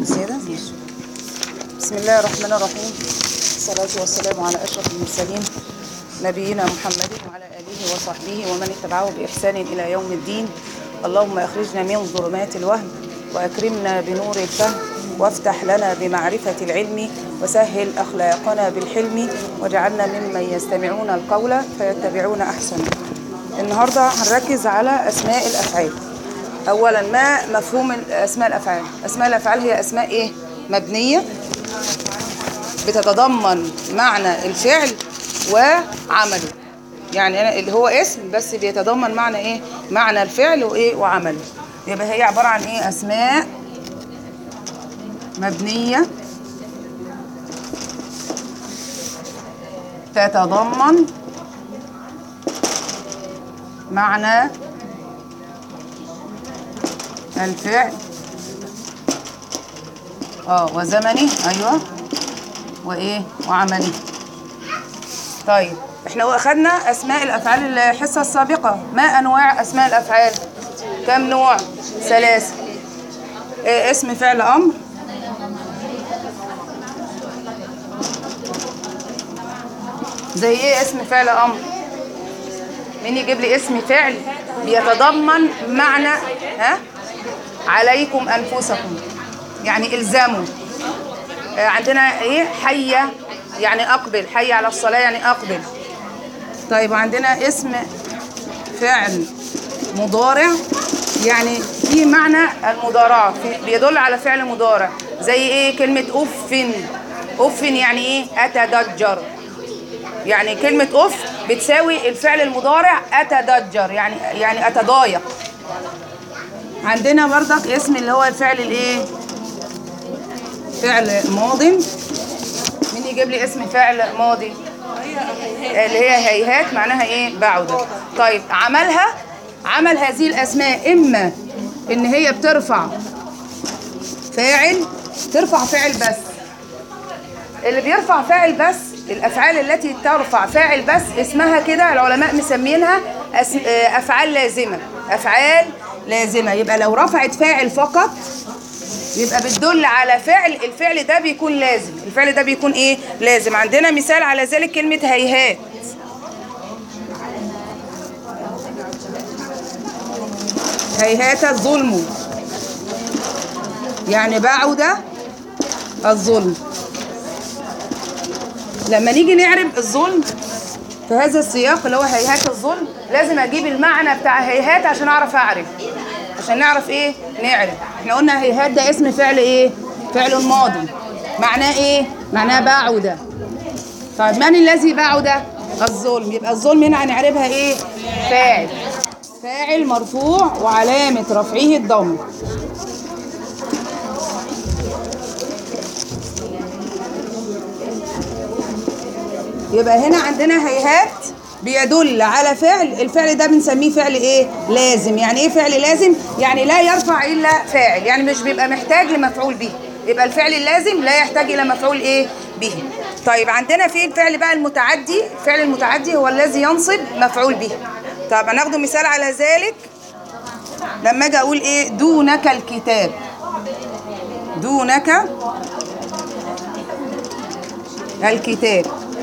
زيادة بسم الله الرحمن الرحيم الصلاة والسلام على أشرف المرسلين نبينا محمد وعلى آله وصحبه ومن اتبعه بإحسان إلى يوم الدين اللهم أخرجنا من ظلمات الوهم وأكرمنا بنور الفهم وافتح لنا بمعرفة العلم وسهل أخلاقنا بالحلم واجعلنا ممن يستمعون القول فيتبعون أحسنه النهاردة هنركز على أسماء الأفعال أولا ما مفهوم أسماء الأفعال أسماء الأفعال هي أسماء إيه مبنية بتتضمن معنى الفعل وعمله يعني أنا اللي هو اسم بس بيتضمن معنى ايه معنى الفعل وايه وعمله يبقى هي عبارة عن ايه اسماء مبنية تتضمن معنى الفعل اه وزمنه ايوه وايه وعمله طيب احنا اخذنا اسماء الافعال الحصه السابقه ما انواع اسماء الافعال كم نوع ثلاثه إيه اسم فعل امر زي ايه اسم فعل امر مين يجيب لي اسم فعل بيتضمن معنى ها عليكم انفسكم يعني الزموا عندنا ايه حية يعني اقبل حي على الصلاة يعني اقبل طيب عندنا اسم فعل مضارع يعني في معنى المضارعة في بيدل على فعل مضارع زي ايه كلمة اف اف يعني ايه اتدجر يعني كلمة اف بتساوي الفعل المضارع اتدجر يعني يعني اتضايق عندنا بردك اسم اللي هو الفعل الايه فعل ماض مين يجيب لي اسم فعل ماضي اللي هي هيهات معناها ايه بعودة طيب عملها عمل هذه الاسماء اما ان هي بترفع فاعل ترفع فاعل بس اللي بيرفع فاعل بس الافعال التي ترفع فاعل بس اسمها كده العلماء مسمينها افعال لازمه افعال لازمه يبقى لو رفعت فاعل فقط يبقى بتدل على فعل الفعل ده بيكون لازم الفعل ده بيكون ايه لازم عندنا مثال على ذلك كلمة هيهات هيهات الظلم يعني بعد الظلم لما نيجي نعرب الظلم في هذا السياق اللي هو هيهات الظلم لازم اجيب المعنى بتاع هيهات عشان اعرف اعرف عشان نعرف ايه نعرف احنا قلنا هيهات ده اسم فعل ايه فعل ماضي معناه ايه معناه بعد طيب من الذي بعد الظلم يبقى الظلم هنا هنعربها ايه فاعل فاعل مرفوع وعلامة رفعه الضم يبقى هنا عندنا هيهات بيدل على فعل الفعل ده بنسميه فعل ايه لازم يعني ايه فعل لازم يعني لا يرفع الا فاعل يعني مش بيبقى محتاج لمفعول به يبقى الفعل اللازم لا يحتاج الى مفعول ايه به طيب عندنا في الفعل بقى المتعدي الفعل المتعدي هو الذي ينصب مفعول به طب هناخد مثال على ذلك لما اجي اقول ايه دونك الكتاب دونك الكتاب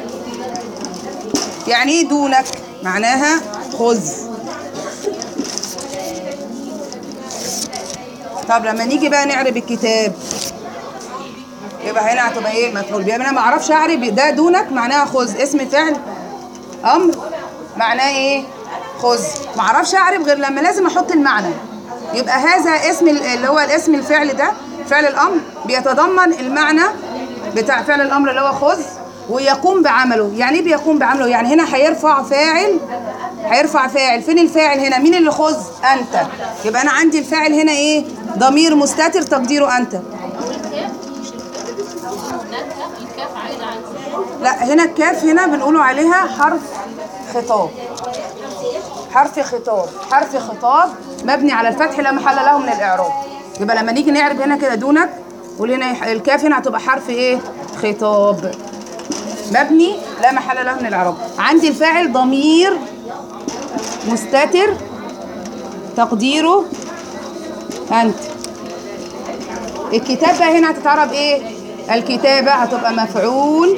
يعني ايه دونك معناها خذ طب لما نيجي بقى نعرب الكتاب يبقى هنا هتبقى ايه مفعول بيه انا ما اعرفش اعرب ده دونك معناها خذ اسم فعل امر معناه ايه خذ ما اعرفش اعرب غير لما لازم احط المعنى يبقى هذا اسم اللي هو الاسم الفعل ده فعل الامر بيتضمن المعنى بتاع فعل الامر اللي هو خذ ويقوم بعمله يعني ايه بيقوم بعمله يعني هنا هيرفع فاعل هيرفع فاعل فين الفاعل هنا مين اللي خذ انت يبقى انا عندي الفاعل هنا ايه ضمير مستتر تقديره انت لا هنا الكاف هنا بنقولوا عليها حرف خطاب حرف خطاب حرف خطاب مبني على الفتح لا محل له من الاعراب يبقى لما نيجي نعرب هنا كده دونك قول هنا الكاف هنا هتبقى حرف ايه خطاب مبني لا محل له من الاعراب عندي الفاعل ضمير مستتر تقديره انت الكتابة هنا هتتعرب ايه الكتابة هتبقى مفعول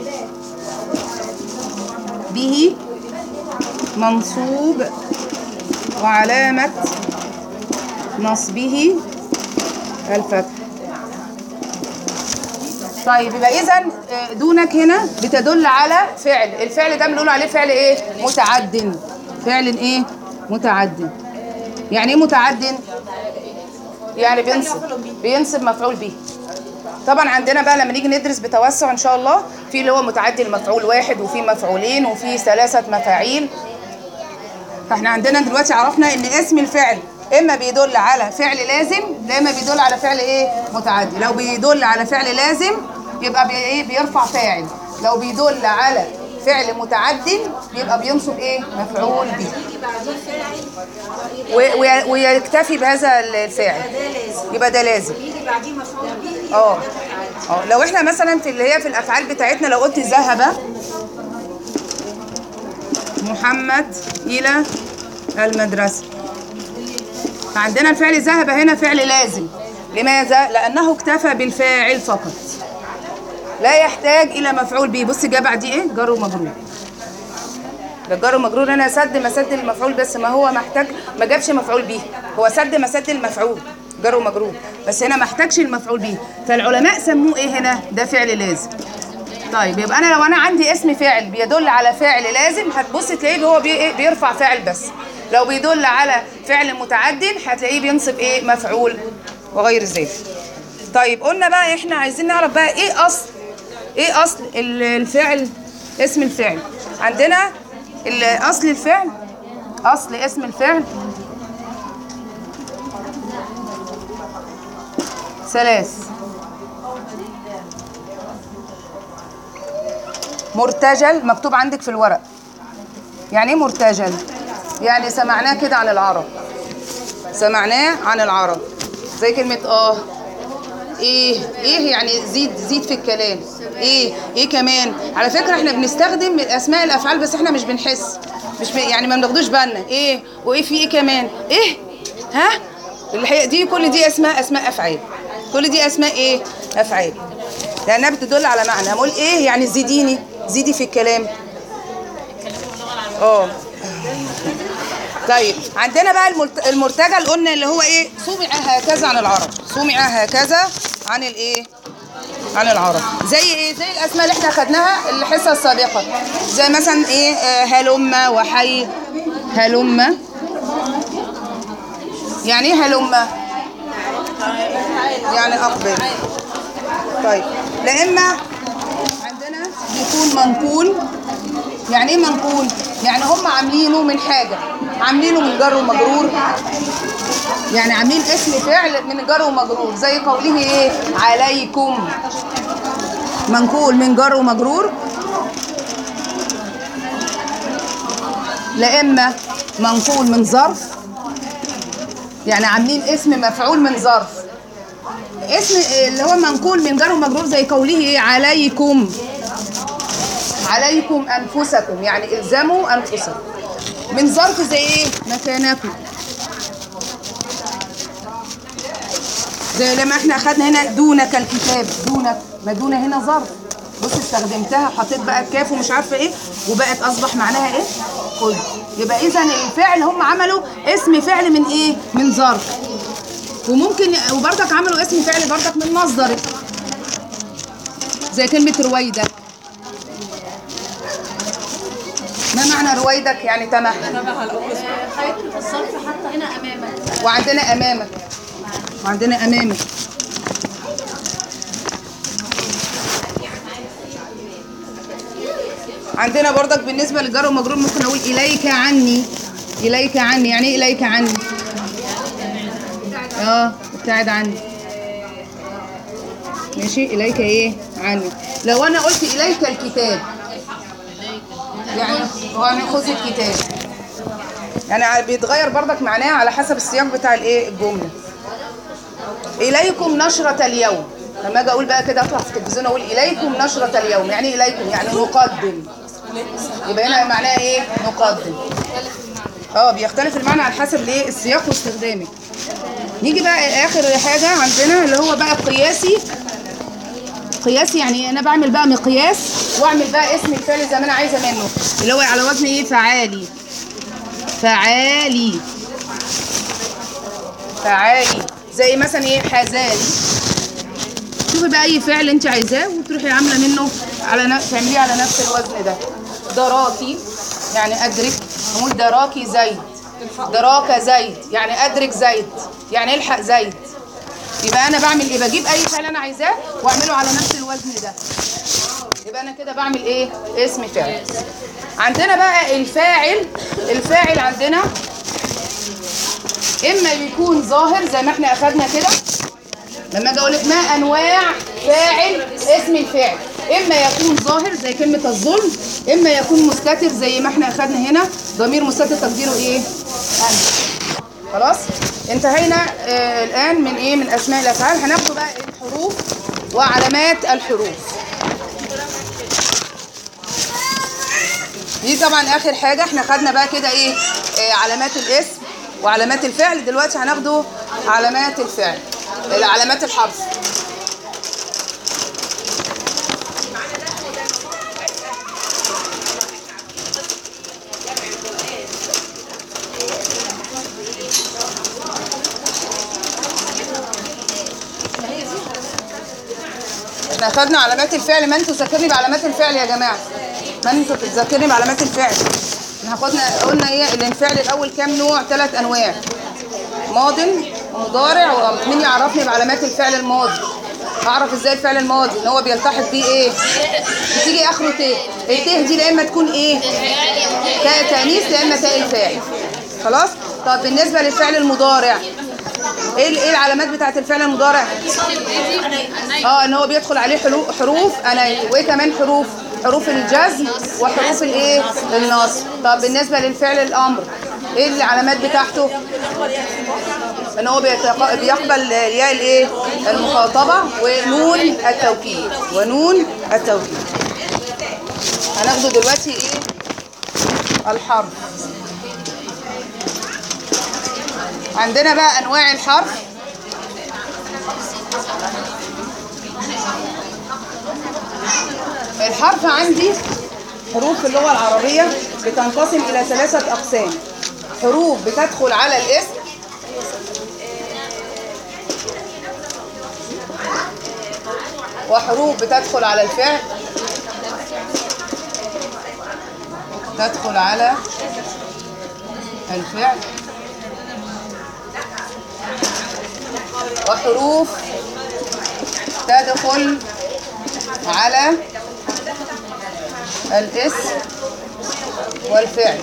به منصوب وعلامة نصبه الفتح طيب يبقى اذا دونك هنا بتدل على فعل الفعل ده بنقول عليه فعل ايه متعد فعل ايه متعد يعني ايه متعد يعني بينصب بينصب مفعول به طبعا عندنا بقى لما نيجي ندرس بتوسع ان شاء الله في اللي هو متعدي المفعول واحد وفي مفعولين وفي ثلاثه مفاعيل فاحنا عندنا دلوقتي عرفنا ان اسم الفعل اما بيدل على فعل لازم لا اما بيدل على فعل ايه متعدي لو بيدل على فعل لازم يبقى بي ايه بيرفع فاعل لو بيدل على فعل متعد يبقى بينصب ايه مفعول به و- وي- ويكتفي بهذا الفعل يبقى ده لازم يجي بعديه مفعول به اه اه لو احنا مثلا في اللي هي في الافعال بتاعتنا لو قلت ذهب محمد الى المدرسه فعندنا الفعل ذهب هنا فعل لازم لماذا لانه اكتفى بالفاعل فقط لا يحتاج الى مفعول به بص جه بعديه ايه جر ومجرور ده جر ومجرور هنا سد مسد المفعول بس ما هو محتاج ما جابش مفعول به هو سد مسد المفعول جر ومجرور بس هنا ما احتاجش المفعول به فالعلماء سموه ايه هنا ده فعل لازم طيب يبقى انا لو انا عندي اسم فاعل بيدل على فعل لازم هتبص تلاقيه هو بي إيه؟ بيرفع فاعل بس لو بيدل على فعل متعد هتلاقيه بينصب ايه مفعول وغير ذلك طيب قلنا بقى احنا عايزين نعرف بقى ايه اصل ايه اصل ال- الفعل اسم الفعل عندنا ال- اصل الفعل اصل اسم الفعل ثلاث مرتجل مكتوب عندك في الورق يعني ايه مرتجل يعني سمعناه كده عن العرب سمعناه عن العرب زي كلمة اه ايه ايه يعني زيد زيد في الكلام ايه ايه كمان على فكرة احنا بنستخدم اسماء الافعال بس احنا مش بنحس مش ب... يعني ما بناخدوش بالنا ايه وايه في ايه كمان ايه ها الحقيقة دي كل دي اسماء اسماء افعال كل دي اسماء ايه افعال لانها بتدل على معنى هقول ايه يعني زيديني زيدي في الكلام اه طيب عندنا بقى المرت- المرتجل قلنا اللي هو ايه سمع هكذا عن العرب سمع هكذا عن الايه عن العرب زي ايه زي الاسماء اللي احنا خدناها الحصه السابقه زي مثلا ايه آه، هلم وحي هلم يعني ايه هلم يعني اقبل طيب لا اما عندنا بيكون منقول يعني ايه منقول يعني هم عاملينه من حاجه عاملينه من جر ومجرور يعني عاملين اسم فعل من جر ومجرور زي قوله ايه عليكم منقول من جر ومجرور لا اما منقول من ظرف يعني عاملين اسم مفعول من ظرف اسم اللي هو منقول من جر ومجرور زي قوله ايه عليكم عليكم انفسكم يعني الزموا انفسكم من ظرف زي ايه مكانكم زي لما احنا اخدنا هنا دونك الكتاب دونك ما دون هنا ظرف بص استخدمتها حطيت بقى الكاف ومش عارفه ايه وبقت اصبح معناها ايه خد يبقى اذا الفعل هم عملوا اسم فعل من ايه من ظرف وممكن وبرضك عملوا اسم فعل برضك من مصدر زي كلمه رويدك ما معنى رويدك يعني تمهل حياتي في الصرف حتى هنا امامك وعندنا امامك وعندنا امامك عندنا برضك بالنسبه للجر والمجرور ممكن اقول اليك عني اليك عني يعني ايه اليك عني اه ابتعد عني ماشي اليك ايه عني لو انا قلت اليك الكتاب يعني يعني خذ الكتاب يعني بيتغير برضك معناها على حسب السياق بتاع الايه الجمله اليكم نشره اليوم لما اجي اقول بقى كده اطلع في التلفزيون اقول اليكم نشره اليوم يعني إيه اليكم يعني نقدم يبقى هنا معناها ايه نقدم اه بيختلف المعنى على حسب الايه السياق واستخدامك نيجي بقى اخر حاجه عندنا اللي هو بقى قياسي قياسي يعني انا بعمل بقى مقياس واعمل بقى اسم الفعل زي ما انا عايزه منه اللي هو على وزن ايه فعالي فعالي فعالي زي مثلا ايه حزالي شوفي بقى اي فعل انت عايزاه وتروحي عامله منه على نفس تعمليه على نفس الوزن ده دراكي يعني ادرك نقول دراكي زيد دراك زيد يعني ادرك زيد يعني الحق زيد يبقى انا بعمل ايه بجيب اي فعل انا عايزاه واعمله على نفس الوزن ده يبقى انا كده بعمل ايه اسم فعل عندنا بقى الفاعل الفاعل عندنا اما بيكون ظاهر زي ما احنا اخدنا كده لما اجي اقول لك ما انواع فاعل اسم الفاعل اما يكون ظاهر زي كلمه الظلم اما يكون مستتر زي ما احنا اخدنا هنا ضمير مستتر تقديره ايه انا خلاص انتهينا آه الان من ايه من اسماء الافعال هناخد بقى الحروف وعلامات الحروف دي طبعا اخر حاجه احنا خدنا بقى كده ايه آه علامات الاسم وعلامات الفعل دلوقتي هناخده علامات الفعل علامات الحرف احنا خدنا علامات الفعل من تذكرني بعلامات الفعل يا جماعه من تذكرني بعلامات الفعل احنا خدنا قلنا ايه الانفعال الاول كام نوع ثلاث انواع ماض ومضارع ومين يعرفني بعلامات الفعل الماضي اعرف ازاي الفعل الماضي ان هو بيلتحق بيه ايه بتيجي اخره ت الت دي لا اما تكون ايه تاء تانيث لا اما تاء الفاعل خلاص طب بالنسبه للفعل المضارع ايه ايه العلامات بتاعت الفعل المضارع اه ان هو بيدخل عليه حروف حروف انا وايه كمان حروف حروف الجزم وحروف الايه النصب طب بالنسبه للفعل الامر ايه العلامات بتاعته ان هو بيتق... بيقبل الياء الايه المخاطبه ونون التوكيد ونون التوكيد هناخده دلوقتي ايه الحرف عندنا بقى انواع الحرف الحرف عندي حروف اللغة العربية بتنقسم إلى ثلاثة أقسام حروف بتدخل على الاسم وحروف بتدخل على الفعل تدخل على الفعل وحروف تدخل على الاسم والفعل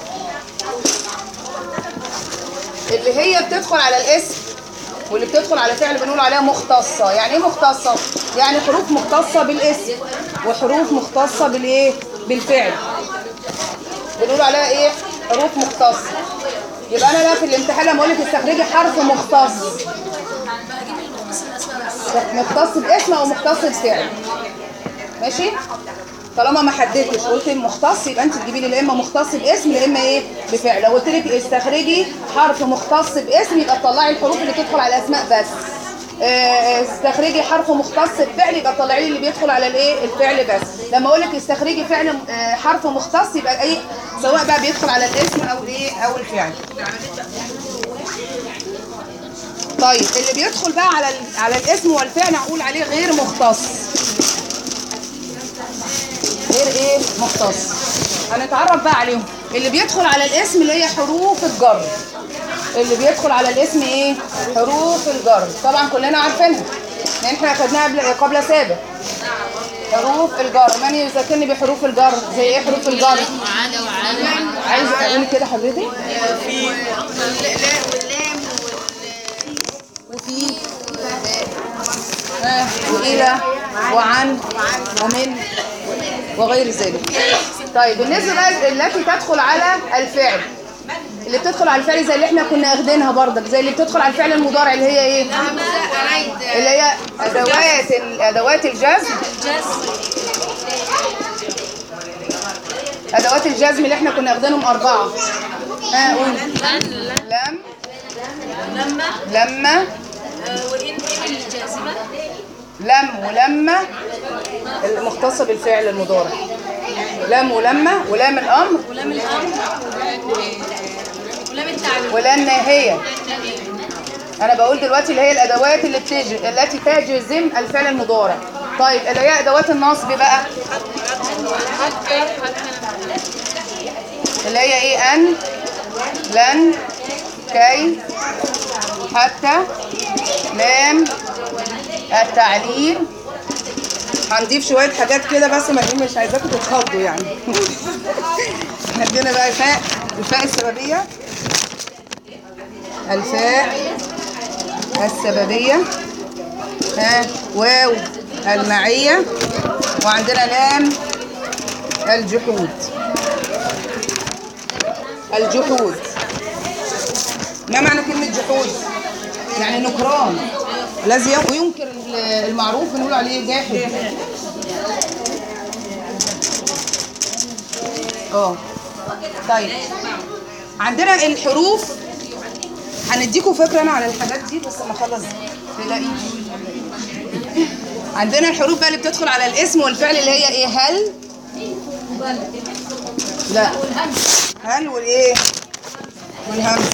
اللي هي بتدخل على الاسم واللي بتدخل على فعل بنقول عليها مختصة يعني ايه مختصة؟ يعني حروف مختصة بالاسم وحروف مختصة بالايه؟ بالفعل بنقول عليها ايه؟ حروف مختصة يبقى انا بقى في الامتحان لما اقول لك استخرجي حرف مختص مختص باسم او مختص بفعل ماشي طالما ما حددتش قلت مختص يبقى انت تجيبي لي لا اما مختص باسم لا اما ايه بفعل لو قلت لك استخرجي حرف مختص باسم يبقى تطلعي الحروف اللي تدخل على الاسماء بس اه استخرجي حرف مختص بفعل يبقى طلعي لي اللي بيدخل على الايه الفعل بس لما اقول لك استخرجي فعل اه حرف مختص يبقى ايه سواء بقى بيدخل على الاسم او الايه او الفعل طيب اللي بيدخل بقى على على الاسم والفعل هقول عليه غير مختص غير ايه مختص هنتعرف بقى عليهم اللي بيدخل على الاسم اللي هي حروف الجر اللي بيدخل على الاسم ايه حروف الجر طبعا كلنا عارفينها لان احنا خدناها قبل قبل سابق حروف الجر من يذكرني بحروف الجر زي ايه حروف الجر وعلى وعلى عايز اقول كده حضرتك في لا واللام وفي آه، وإلى وعن ومن وغير ذلك طيب بالنسبة بقى التي تدخل على الفعل اللي بتدخل على الفعل زي اللي احنا كنا اخدينها برضك زي اللي بتدخل على الفعل المضارع اللي هي ايه اللي هي ادوات ادوات الجزم ادوات الجزم اللي احنا كنا اخدينهم اربعه ها قول لم لما لما آه، وإن إن الجازمة لم ولما المختصة بالفعل المضارع لم ولما ولام الأمر ولام الأمر ولام التعليم ولا الناهية أنا بقول دلوقتي اللي هي الأدوات اللي بتج... التي تجزم الفعل المضارع طيب اللي هي أدوات النصب بقى اللي هي إيه أن لن كي حتى لام التعليل هنضيف شوية حاجات كده بس ما إيه مش عايزاكم تتخضوا يعني عندنا بقى الفاء الفاء السببية الفاء السببية ها واو المعية وعندنا لام الجحود الجحود ما معنى كلمة جحود؟ يعني نكران الذي ينكر المعروف بنقول عليه جاحد اه طيب عندنا الحروف هنديكم فكره انا على الحاجات دي بس لما اخلص تلاقي عندنا الحروف بقى اللي بتدخل على الاسم والفعل اللي هي ايه هل لا هل والايه والهمز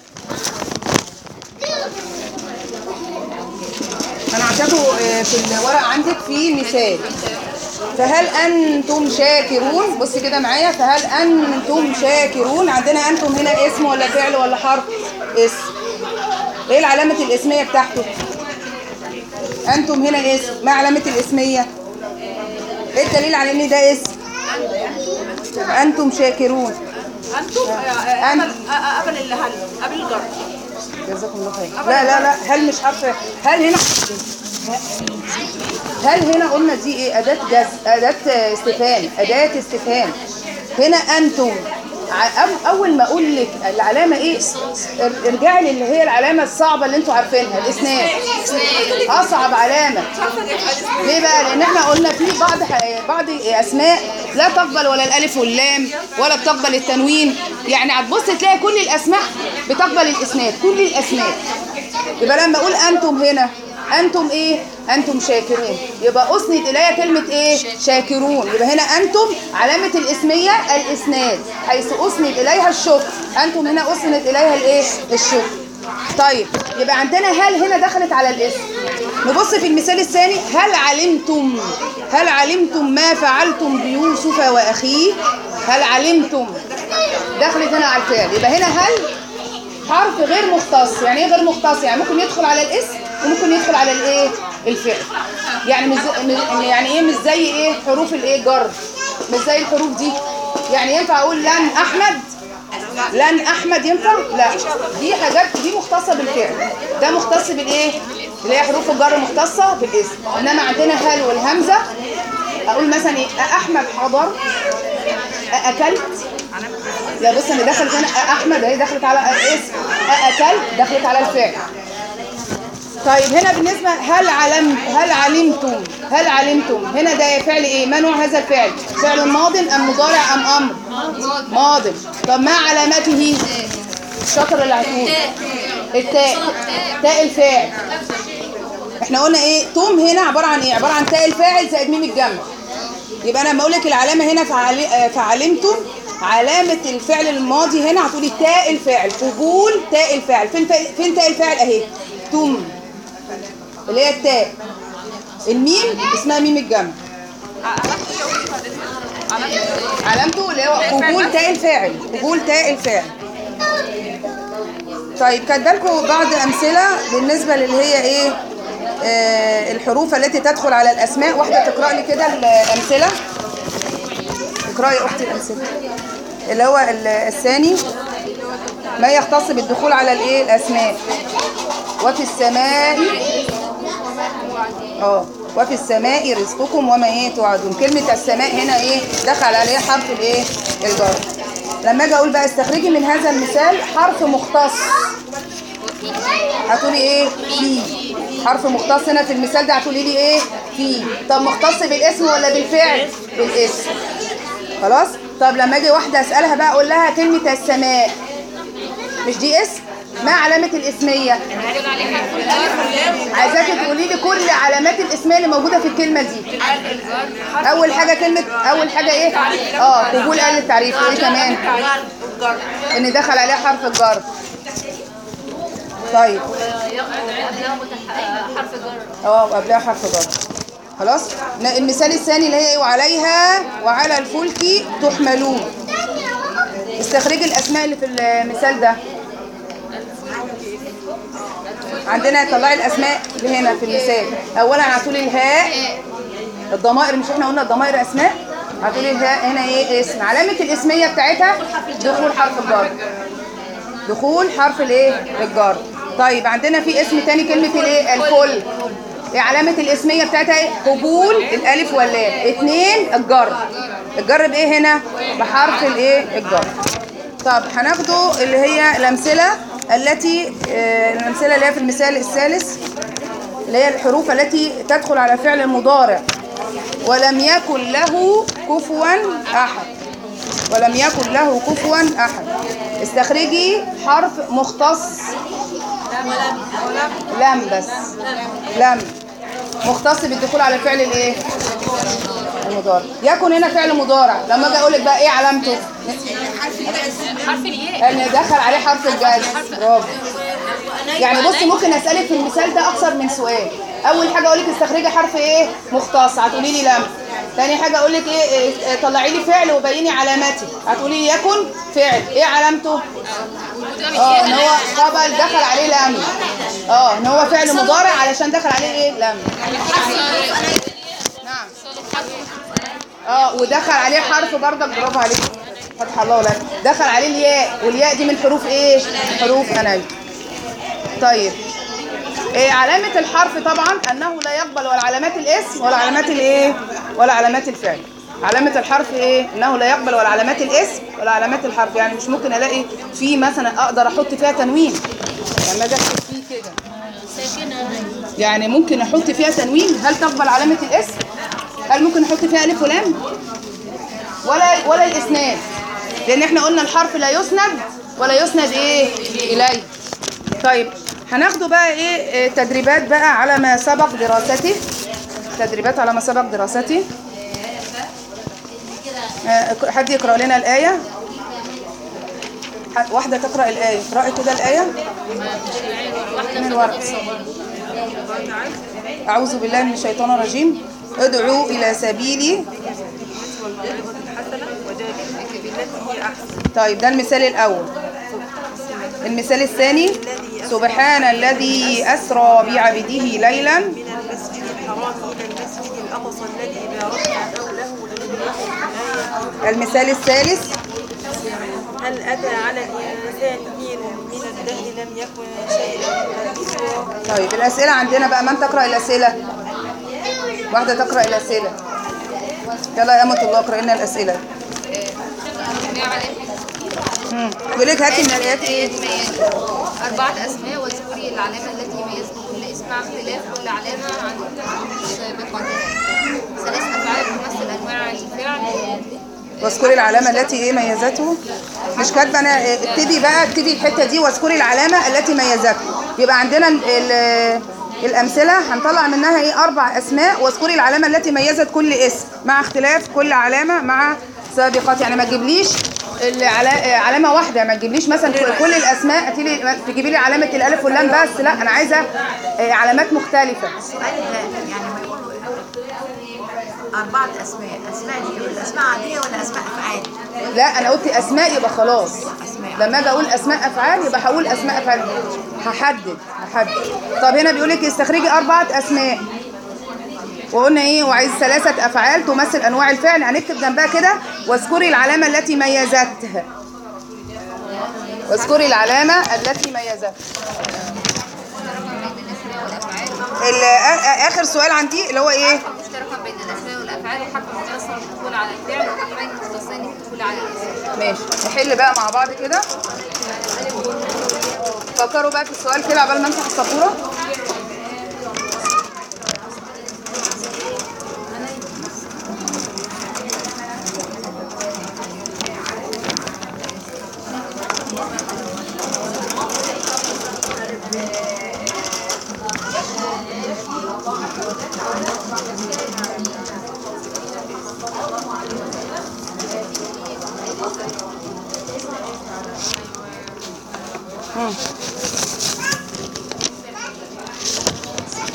انا عشانكم في الورق عندك في مثال فهل انتم شاكرون بص كده معايا فهل انتم شاكرون عندنا انتم هنا اسم ولا فعل ولا حرف اسم ايه العلامه الاسميه بتاعته انتم هنا اسم ما علامه الاسميه ايه الدليل على ان ده اسم انتم شاكرون انتم أنت. قبل قبل اللي هل قبل الجر جزاكم الله خير لا لا لا هل مش حرف هل هنا هل هنا قلنا دي ايه اداه جز اداه استفهام اداه استفهام هنا انتم ع- أو- اول ما اقول لك العلامه ايه ار- ارجعي للي هي العلامه الصعبه اللي انتوا عارفينها الاسناد اصعب علامه ليه بقى لان احنا قلنا في بعض ح- بعض اسماء لا تقبل ولا الالف واللام ولا بتقبل التنوين يعني هتبص تلاقي كل الاسماء بتقبل الاسناد كل الاسماء يبقى لما اقول انتم هنا انتم ايه انتم شاكرون يبقى اسند الي كلمه ايه شاكرون يبقى هنا انتم علامه الاسميه الاسناد حيث اسند اليها الشكر انتم هنا اسند اليها الايه الشكر طيب يبقى عندنا هل هنا دخلت على الاسم نبص في المثال الثاني هل علمتم هل علمتم ما فعلتم بيوسف واخيه هل علمتم دخلت هنا على الفعل يبقى هنا هل حرف غير مختص يعني ايه غير مختص يعني ممكن يدخل على الاسم وممكن يدخل على الايه الفعل يعني مش زي- م- يعني ايه مش زي ايه حروف الايه جر مش زي الحروف دي يعني ينفع اقول لن احمد لن احمد ينفع لا دي حاجات دي مختصه بالفعل ده مختص بالايه اللي هي حروف الجر مختصه بالاسم انما عندنا هل والهمزه اقول مثلا ايه احمد حضر اكلت لا بص انا دخلت هنا احمد اهي دخلت على الاسم اكلت دخلت على الفعل طيب هنا بالنسبه هل علم هل علمتم هل علمتم هنا ده فعل ايه ما نوع هذا الفعل فعل ماض ام مضارع ام امر ماض طب ما علامته الشطر اللي هتقول التاء تاء الفاعل احنا قلنا ايه توم هنا عباره عن ايه عباره عن تاء الفاعل زائد ميم الجمع يبقى انا لما اقول لك العلامه هنا فعل... آه، فعلمتم علامه الفعل الماضي هنا هتقولي تاء الفاعل قبول تاء الفاعل فين فا... فين تاء الفاعل اهي توم اللي هي التاء الميم اسمها ميم الجمع علامته اللي هو قبول تاء الفاعل قبول تاء الفاعل طيب كاتبه لكم بعض امثله بالنسبه للي هي ايه آه الحروف التي تدخل على الاسماء واحده تقرا لي كده الامثله اقراي يا اختي الامثله اللي هو ال- الثاني ما يختص بالدخول على الايه الاسماء وفي السماء اه وفي السماء رزقكم وما ايه توعدون كلمه السماء هنا ايه دخل عليها حرف الايه الجر لما اجي اقول بقى استخرجي من هذا المثال حرف مختص هتقولي ايه في حرف مختص هنا في المثال ده هتقولي لي ايه في طب مختص بالاسم ولا بالفعل بالاسم خلاص طب لما اجي واحده اسالها بقى اقول لها كلمه السماء مش دي اسم ما علامة الاسمية عايزاكي تقولي لي كل علامات الاسمية اللي موجودة في الكلمة دي اول حاجة كلمة اول حاجة ايه اه قبول قال التعريف وايه كمان ان دخل عليها حرف الجر طيب حرف جر اه وقبلها حرف جر خلاص ن- المثال الثاني اللي هي ايه وعليها وعلى الفلك تحملون استخرجي الاسماء اللي في المثال ده عندنا طلعي الاسماء اللي هنا في المثال اولا هتقولي الهاء الضمائر مش احنا قلنا الضمائر اسماء هتقولي الهاء هنا ايه اسم علامه الاسميه بتاعتها دخول حرف الجر دخول حرف الايه الجر طيب عندنا في اسم تاني كلمه الايه الكل ايه علامه الاسميه بتاعتها ايه قبول الالف واللام اتنين الجر الجر بايه هنا بحرف الايه الجر طب هناخده اللي هي الامثله التي آه، الامثله اللي هي في المثال الثالث اللي هي الحروف التي تدخل على فعل المضارع ولم يكن له كفوا احد ولم يكن له كفوا احد استخرجي حرف مختص لم بس لم مختص بالدخول على فعل الايه المضارع يكن هنا فعل مضارع لما اجي اقول لك بقى ايه علامته حرف الياء ان دخل عليه حرف الجزم برافو يعني بصي ممكن اسالك في المثال ده اكثر من سؤال اول حاجه اقول لك استخرجي حرف ايه مختص هتقولي لي لم تاني حاجه اقول لك ايه إيه، طلعي لي فعل وبيني علامتي هتقولي لي يكن فعل ايه علامته اه ان هو قبل دخل عليه لم اه ان هو فعل مضارع علشان دخل عليه ايه لم نعم اه ودخل عليه حرف برضك برافو عليك فتح الله لك دخل عليه الياء والياء دي من حروف ايه حروف انايت طيب إيه علامة الحرف طبعا أنه لا يقبل ولا علامات الاسم ولا علامات الإيه ولا علامات الفعل علامة الحرف إيه أنه لا يقبل ولا علامات الاسم ولا علامات الحرف يعني مش ممكن ألاقي فيه مثلا أقدر أحط فيها تنوين لما أجي أكتب فيه كده يعني ممكن أحط فيها تنوين هل تقبل علامة الاسم هل ممكن أحط فيها ألف ولام ولا ولا الإسناد لأن إحنا قلنا الحرف لا يسند ولا يسند إيه إليه طيب هناخده بقى ايه إيه تدريبات بقى على ما سبق دراسته تدريبات على ما سبق دراسته آه، حد يقرأ لنا الآية ح- واحدة تقرأ الآية اقرأي كده الآية من الورق أعوذ بالله من الشيطان الرجيم ادعوا إلى سبيل الحسنة وجادلك بالتي هي أحسن طيب ده المثال الأول المثال الثاني سبحان الذي أسرى بعبده ليلا من المسجد الحرام إلى المسجد الأقصى الذي باركنا حوله لنريه المثال الثالث هل أتى على الإنسان حين من الدهر لم يكن شيئا مذكورا طيب الأسئلة عندنا بقى من تقرأ الأسئلة واحدة تقرأ الأسئلة يلا يا أمة الله اقرأ لنا الأسئلة مم. بيقول لك هاتي من الآيات إيه أربعة أسماء واذكري العلامة التي يميز كل اسم عن اختلاف كل علامة عن سابقتها ثلاث أفعال تمثل أنواع الفعل واذكري العلامة التي إيه ميزته مش كاتبة أنا إيه، اكتبي بقى اكتبي الحتة دي واذكري العلامة التي ميزته يبقى عندنا ال- ال- الأمثلة هنطلع منها إيه أربع أسماء واذكري العلامة التي ميزت كل اسم مع اختلاف كل علامة مع سابقات يعني ما تجيبليش العلا- علامة واحدة ما تجيبليش مثلا كل- كل الأسماء تجيبي تجيبي لي علامة الألف واللام بس لا أنا عايزة إيه، علامات مختلفة يعني ما يقولوا أربعة أسماء أسماء دي الأسماء عادية ولا أسماء أفعال؟ لا انا قلت اسماء يبقى خلاص أسماء. لما اجي اقول اسماء افعال يبقى هقول اسماء افعال هحدد هحدد طب هنا بيقول لك استخرجي اربعه اسماء وقلنا ايه وعايز ثلاثه افعال تمثل انواع الفعل هنكتب جنبها كده واذكري العلامه التي ميزتها واذكري العلامه التي ميزتها ال- آ- اخر سؤال عندي اللي هو ايه مشتركا بين الأسماء والأفعال وحرف مختصر للدخول على الفعل وحرفين مختصين للدخول على الاسم ماشي نحل بقى مع بعض كده فكروا بقى في السؤال كده عبال ما امسح السبوره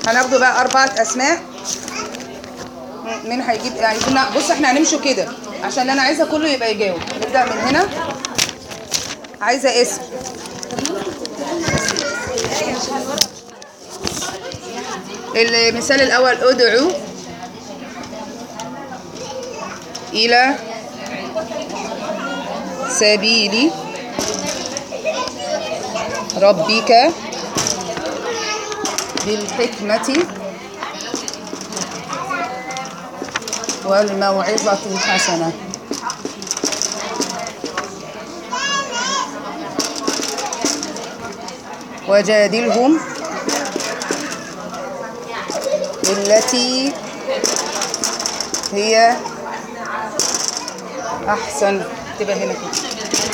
هناخده بقى أربعة أسماء م- مين هيجيب يعني كنا بص احنا هنمشوا كده عشان انا عايزه كله يبقى يجاوب نبدا من هنا عايزه اسم المثال الاول ادعو الى سبيل ربك بالحكمة والموعظة الحسنة وجادلهم بالتي هي أحسن تبقى هنا كده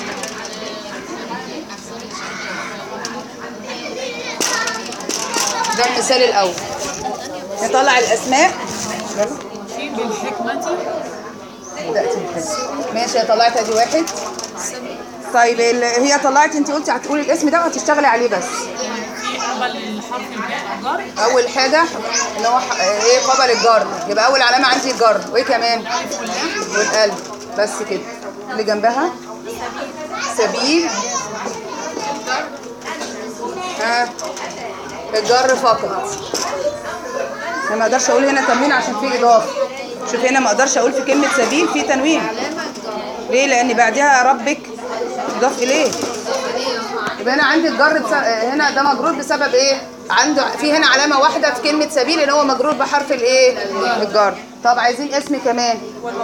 ده المثال الأول نطلع الأسماء يلا. بالحكمة بدأت بالحكمة ماشي يا طلعت ادي واحد طيب ال- هي طلعت انت قلتي هتقولي الاسم ده وهتشتغلي عليه بس في قبل الحرف الجر اول حاجه ان هو ح- ايه قبل الجر يبقى اول علامه عندي الجر وايه كمان والقلب بس كده اللي جنبها سبيل ها الجر فقط انا ما اقدرش اقول هنا تنوين عشان في اضافه شوف هنا ما اقدرش اقول في كلمه سبيل في تنوين ليه لان بعدها ربك مضاف اليه يبقى انا عندي الجر بس... هنا ده مجرور بسبب ايه عنده في هنا علامه واحده في كلمه سبيل ان هو مجرور بحرف الايه الجر طب عايزين اسم كمان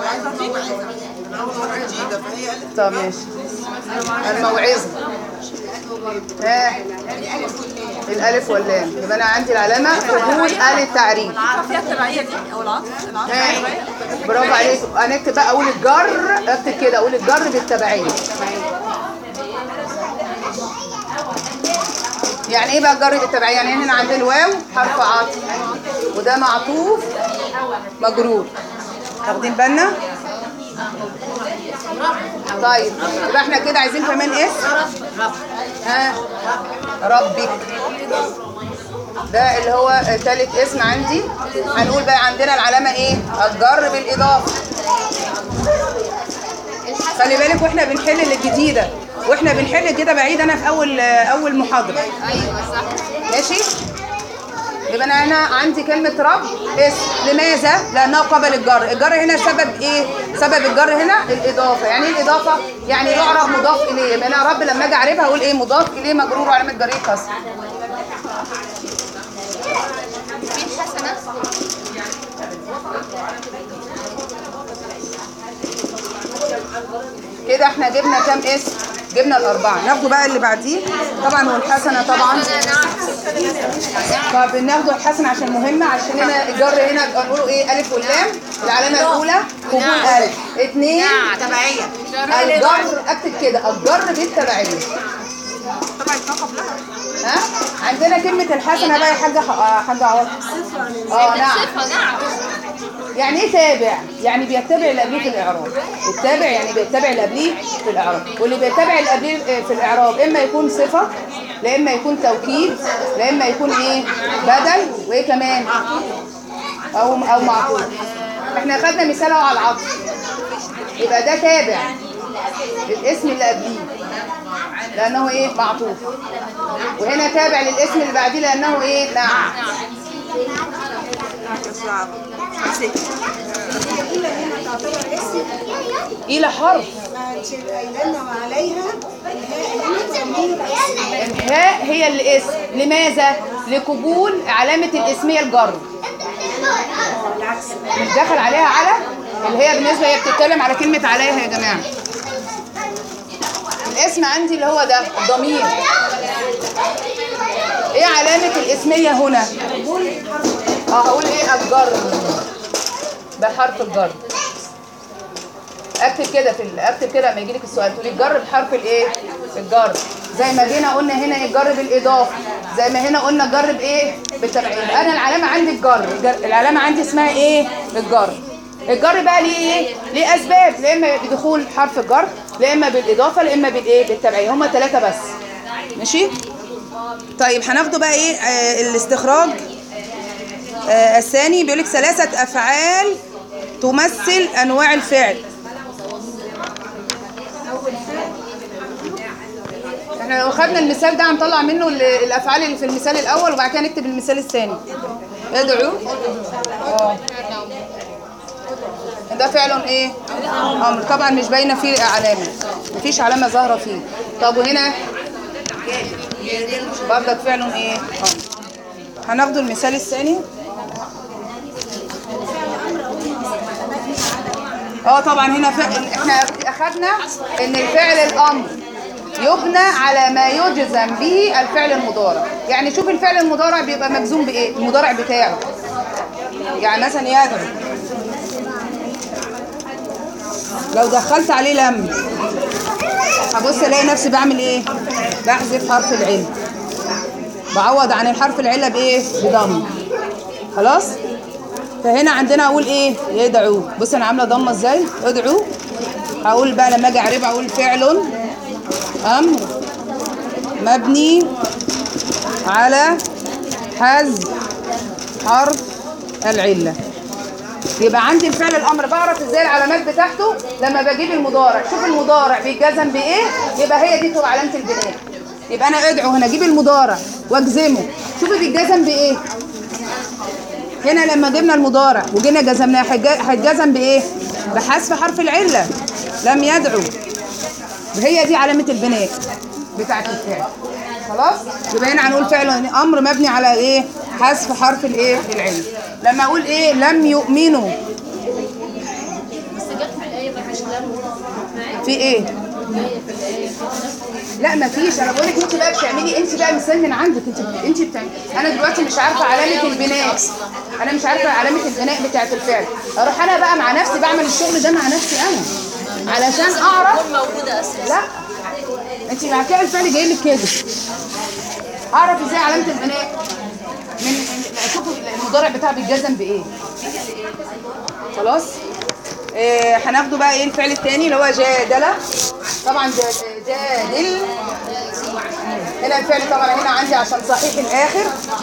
طب ماشي الموعظه ها الالف واللام يبقى انا عندي العلامه قبول ال التعريف فيها التبعية دي أو العطف العطف ها برافو عليك هنكتب بقى اقول الجر اكتب كده اقول الجر بالتبعيه يعني ايه بقى الجر بالتبعيه يعني هنا عند الواو حرف عطف وده معطوف مجرور واخدين بالنا طيب يبقى احنا كده عايزين كمان اسم ها ربك ده اللي هو ثالث اسم عندي هنقول بقى عندنا العلامه ايه الجر بالاضافه خلي بالك واحنا بنحل الجديده واحنا بنحل كده بعيد انا في اول اول محاضره ايوه صح ماشي يبقى انا هنا عندي كلمه رب اسم لماذا لانه قبل الجر الجر هنا سبب ايه سبب الجر هنا الاضافه يعني ايه الاضافه يعني يعرف مضاف اليه يبقى انا رب لما اجي اعرفها اقول ايه مضاف اليه مجرور وعلامه جره كسر في الحسنة كده احنا جبنا كام اسم جبنا الاربعه ناخده بقى اللي بعديه طبعا والحسنه طبعا طب ناخده الحسنه عشان مهمه عشان هنا الجر هنا نقوله ايه الف واللام العلامه الاولى قبول الف اثنين تبعية الجر اكتب كده الجر بالتبعيه ها عندنا كلمه الحسنه بقى يا حاجه ح- حاجه عوض اه نعم صفة نعم يعني ايه تابع؟ يعني بيتبع اللي قبليه في الاعراب. التابع يعني بيتبع اللي قبليه في الاعراب، واللي بيتبع اللي قبليه في الاعراب اما يكون صفه، لا اما يكون توكيد، لا اما يكون ايه؟ بدل وايه كمان؟ او او معطوف. احنا خدنا مثال اهو على العطف. يبقى ده تابع الاسم اللي قبليه لانه ايه؟ معطوف. وهنا تابع للاسم اللي بعديه لانه ايه؟ نعم. الى حرف عليها الهاء هي الاسم لماذا لقبول علامة الاسمية الجر مش داخل عليها على اللي هي بالنسبة هي بتتكلم على كلمة عليها يا جماعة الاسم عندي اللي هو ده الضمير ايه علامة الاسمية هنا اه هقول ايه الجر بحرف الجر اكتب كده في ال- اكتب كده لما يجي لك السؤال تقولي الجر بحرف الايه الجر زي ما جينا قلنا هنا ايه الجر بالاضافه زي ما هنا قلنا الجر بايه بالتبعيه انا العلامه عندي الجر الجر- العلامه عندي اسمها ايه الجر الجر بقى ليه ايه ليه اسباب لا اما بدخول حرف الجر لا اما بالاضافه لا اما بالايه بالتبعيه هما ثلاثه بس ماشي طيب هناخده بقى ايه آه الاستخراج آه الثاني بيقول لك ثلاثة أفعال تمثل أنواع الفعل احنا لو خدنا المثال ده هنطلع منه ال- الأفعال اللي في المثال الأول وبعد كده نكتب المثال الثاني ادعو اه ده فعل ايه؟ امر طبعا مش باينه فيه علامه مفيش علامه ظاهره فيه طب وهنا برضك فعل ايه؟ امر هناخد المثال الثاني اه طبعا هنا فعل احنا اخدنا ان الفعل الامر يبنى على ما يجزم به الفعل المضارع يعني شوف الفعل المضارع بيبقى مجزوم بايه المضارع بتاعه يعني مثلا يدعو لو دخلت عليه لم هبص الاقي نفسي بعمل ايه بحذف حرف العله بعوض عن الحرف العله بايه بضم خلاص فهنا عندنا اقول ايه يدعو بص انا عامله ضمه ازاي ادعو هقول بقى لما اجي اعربها اقول فعل امر مبني على حذف حرف العله يبقى عندي الفعل الامر بعرف ازاي العلامات بتاعته لما بجيب المضارع شوف المضارع بيتجزم بايه يبقى هي دي تبقى علامه البناء يبقى انا ادعو هنا اجيب المضارع واجزمه شوفي بيتجزم بايه هنا لما جبنا المضارع وجينا جزمناه هيتج- هيتجزم بايه بحذف حرف العله لم يدعو هي دي علامه البناء بتاعه الفعل خلاص يبقى هنا هنقول فعل امر مبني على ايه حذف حرف الايه العله لما اقول ايه لم يؤمنوا في ايه لا ما فيش انا بقول لك انت بقى بتعملي انت بقى مثال من عندك انت انت بتعملي انا دلوقتي مش عارفه علامه البناء انا مش عارفه علامه البناء بتاعه الفعل اروح انا بقى مع نفسي بعمل الشغل ده مع نفسي انا علشان اعرف موجودة أصلا لا انت مع كده الفعل جاي لك كده اعرف ازاي علامه البناء من من- اشوف المضارع بتاعه بيتجزم بايه خلاص إيه هناخده بقى ايه الفعل الثاني اللي هو جادل طبعا جا- جادل هنا الفعل طبعا هنا عندي عشان صحيح الاخر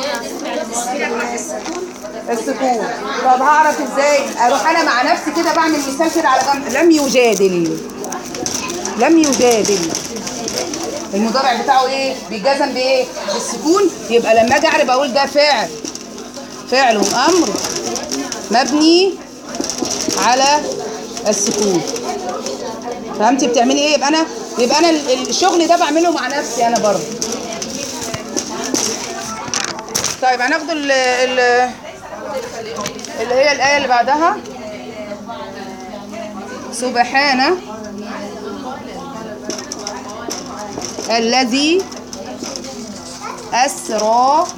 السكون طب هعرف ازاي اروح انا مع نفسي كده بعمل مثال كده على جنب لم يجادل لم يجادل المضارع بتاعه ايه بيجزم بايه بالسكون يبقى لما اجي اعرب اقول ده فعل فعل امر مبني على السكون فهمتي بتعملي ايه يبقى انا يبقى انا ال- الشغل ده بعمله مع نفسي انا برضه طيب هناخد ال ال اللي هي الآية اللي بعدها سبحانه الذي أسرى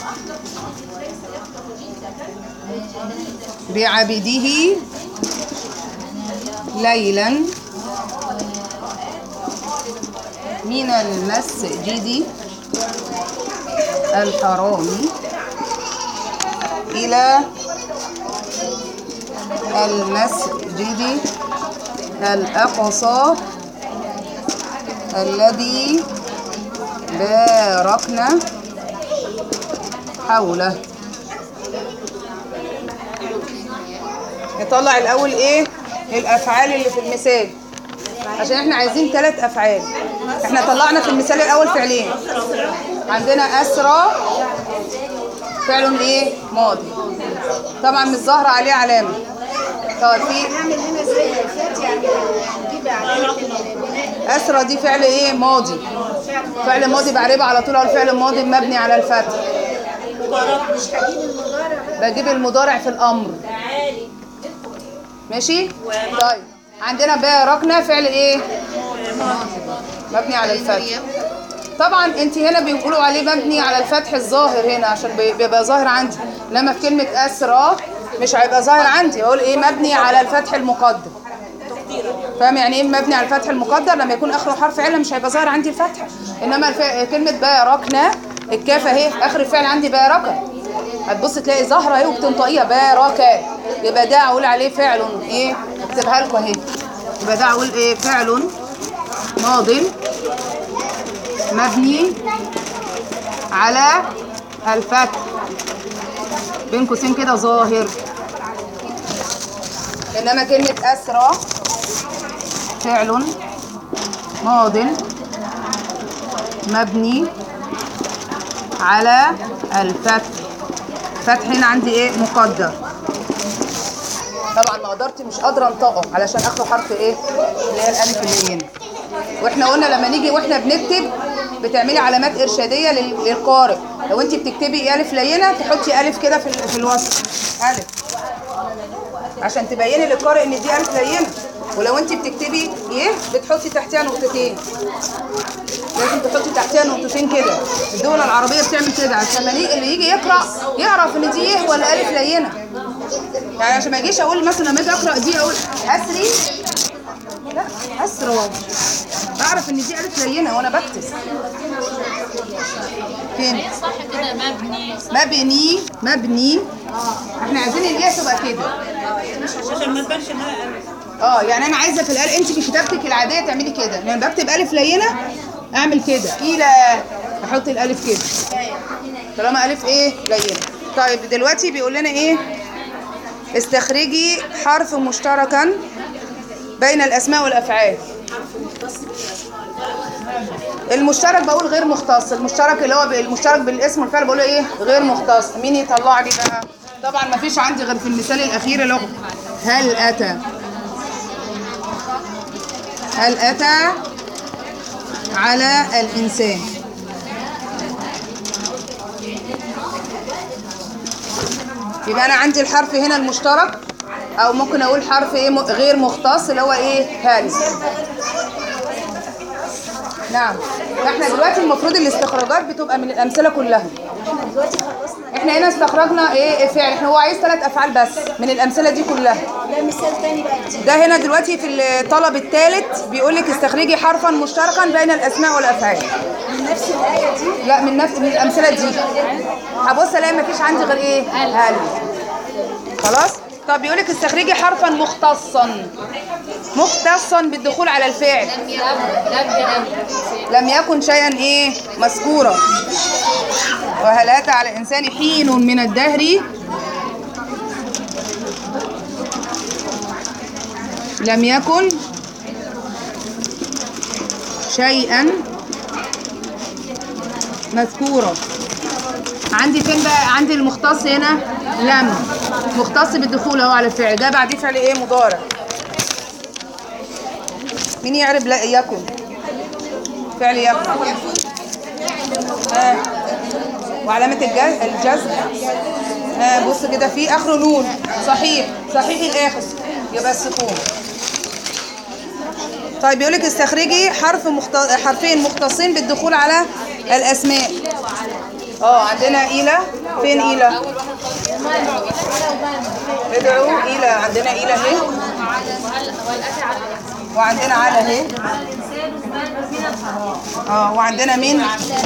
بعبده ليلا من المسجد الحرام إلى المسجد الأقصى الذي باركنا حوله نطلع الأول إيه الأفعال اللي في المثال عشان احنا عايزين ثلاث أفعال احنا طلعنا في المثال الأول فعلين عندنا أسرى فعل ايه ماضي طبعا مش ظاهرة عليه علامة طيب في نعمل هنا زي الفات يعني نجيب علامة البناء أسرى دي فعل ايه ماضي فعل ماضي بعربه على طول اقول فعل ماضي مبني على الفتح مش هجيب المضارع بقى بجيب المضارع في الامر ماشي طيب عندنا باركنا فعل ايه مبني على الفتح طبعا انت هنا بيقولوا عليه مبني على الفتح الظاهر هنا عشان بي- بيبقى ظاهر عندي لما في كلمه اسرى مش هيبقى ظاهر عندي اقول ايه مبني على الفتح المقدر فاهم يعني ايه مبني على الفتح المقدر لما يكون اخره حرف عله مش هيبقى ظاهر عندي الفتح انما الف... كلمه باركنا الكاف اهي في اخر الفعل عندي باركه هتبص تلاقي ظاهره اهي وبتنطقيها باركه يبقى ده اقول عليه فعل ايه اكتبها لكم اهي يبقى ده اقول ايه فعل ماض مبني على الفتح بين قوسين كده ظاهر انما كلمه اسرى فعل ماض مبني على الفتح فتح هنا عندي ايه مقدر طبعا ما قدرت مش قادره انطقه علشان اخده حرف ايه اللي هي الالف اللي هنا واحنا قلنا لما نيجي واحنا بنكتب بتعملي علامات ارشاديه لل- للقارئ لو انت بتكتبي الف لينه تحطي الف كده في ال- في الوسط الف عشان تبيني للقارئ ان دي الف لينه ولو انت بتكتبي يه بتحطي تحتها نقطتين لازم تحطي تحتها نقطتين كده الدول العربيه بتعمل كده عشان لما يجي- اللي يجي يقرا يعرف ان دي يه ولا الف لينه يعني عشان ما اجيش اقول مثلا لما اجي اقرا دي اقول اسري لا اسرى بعرف ان دي الف لينه وانا بكتب فين صح كده مبني مبني مبني احنا عايزين الياء تبقى كده عشان ما تبانش انها ألف. اه يعني انا عايزه في الال انت في كتابتك العاديه تعملي كده لما بكتب الف لينه اعمل كده الى احط الالف كده طالما الف ايه لينه طيب دلوقتي بيقول لنا ايه استخرجي حرف مشتركا بين الاسماء والافعال المشترك بقول غير مختص المشترك اللي هو ب- المشترك بالاسم والفعل بقول ايه غير مختص مين يطلع لي بقى طبعا ما فيش عندي غير في المثال الاخير اللي هو هل اتى هل اتى على الانسان يبقى انا عندي الحرف هنا المشترك او ممكن اقول حرف ايه م- غير مختص اللي هو ايه هل نعم احنا دلوقتي المفروض الاستخراجات بتبقى من الامثله كلها احنا هنا استخرجنا ايه فعل احنا هو عايز ثلاث افعال بس من الامثله دي كلها ده مثال تاني بقى جديد ده هنا دلوقتي في الطلب الثالث بيقول لك استخرجي حرفا مشتركا بين الاسماء والافعال من نفس الآية دي لا من نفس من الامثله دي هبص الاقي مفيش عندي غير ايه هل خلاص طب بيقول لك استخرجي حرفا مختصا مختصا بالدخول على الفعل لم يكن لم يكن لم يكن شيئا ايه مذكورا وهل اتى على الانسان حين من الدهر لم يكن شيئا مذكورا عندي فين بقى عندي المختص هنا لم مختص بالدخول اهو على الفعل ده بعديه فعل ايه مضارع مين يعرف لا يكن فعل يكن آه. وعلامة الجز- الجزم آه بص كده في آخره نون صحيح صحيح الآخر يبقى السكون طيب بيقول لك استخرجي حرف مخت... حرفين مختصين بالدخول على الأسماء اه عندنا إلى فين إلى؟ ادعوا إلى عندنا إلى اهي وعندنا على اهي اه وعندنا من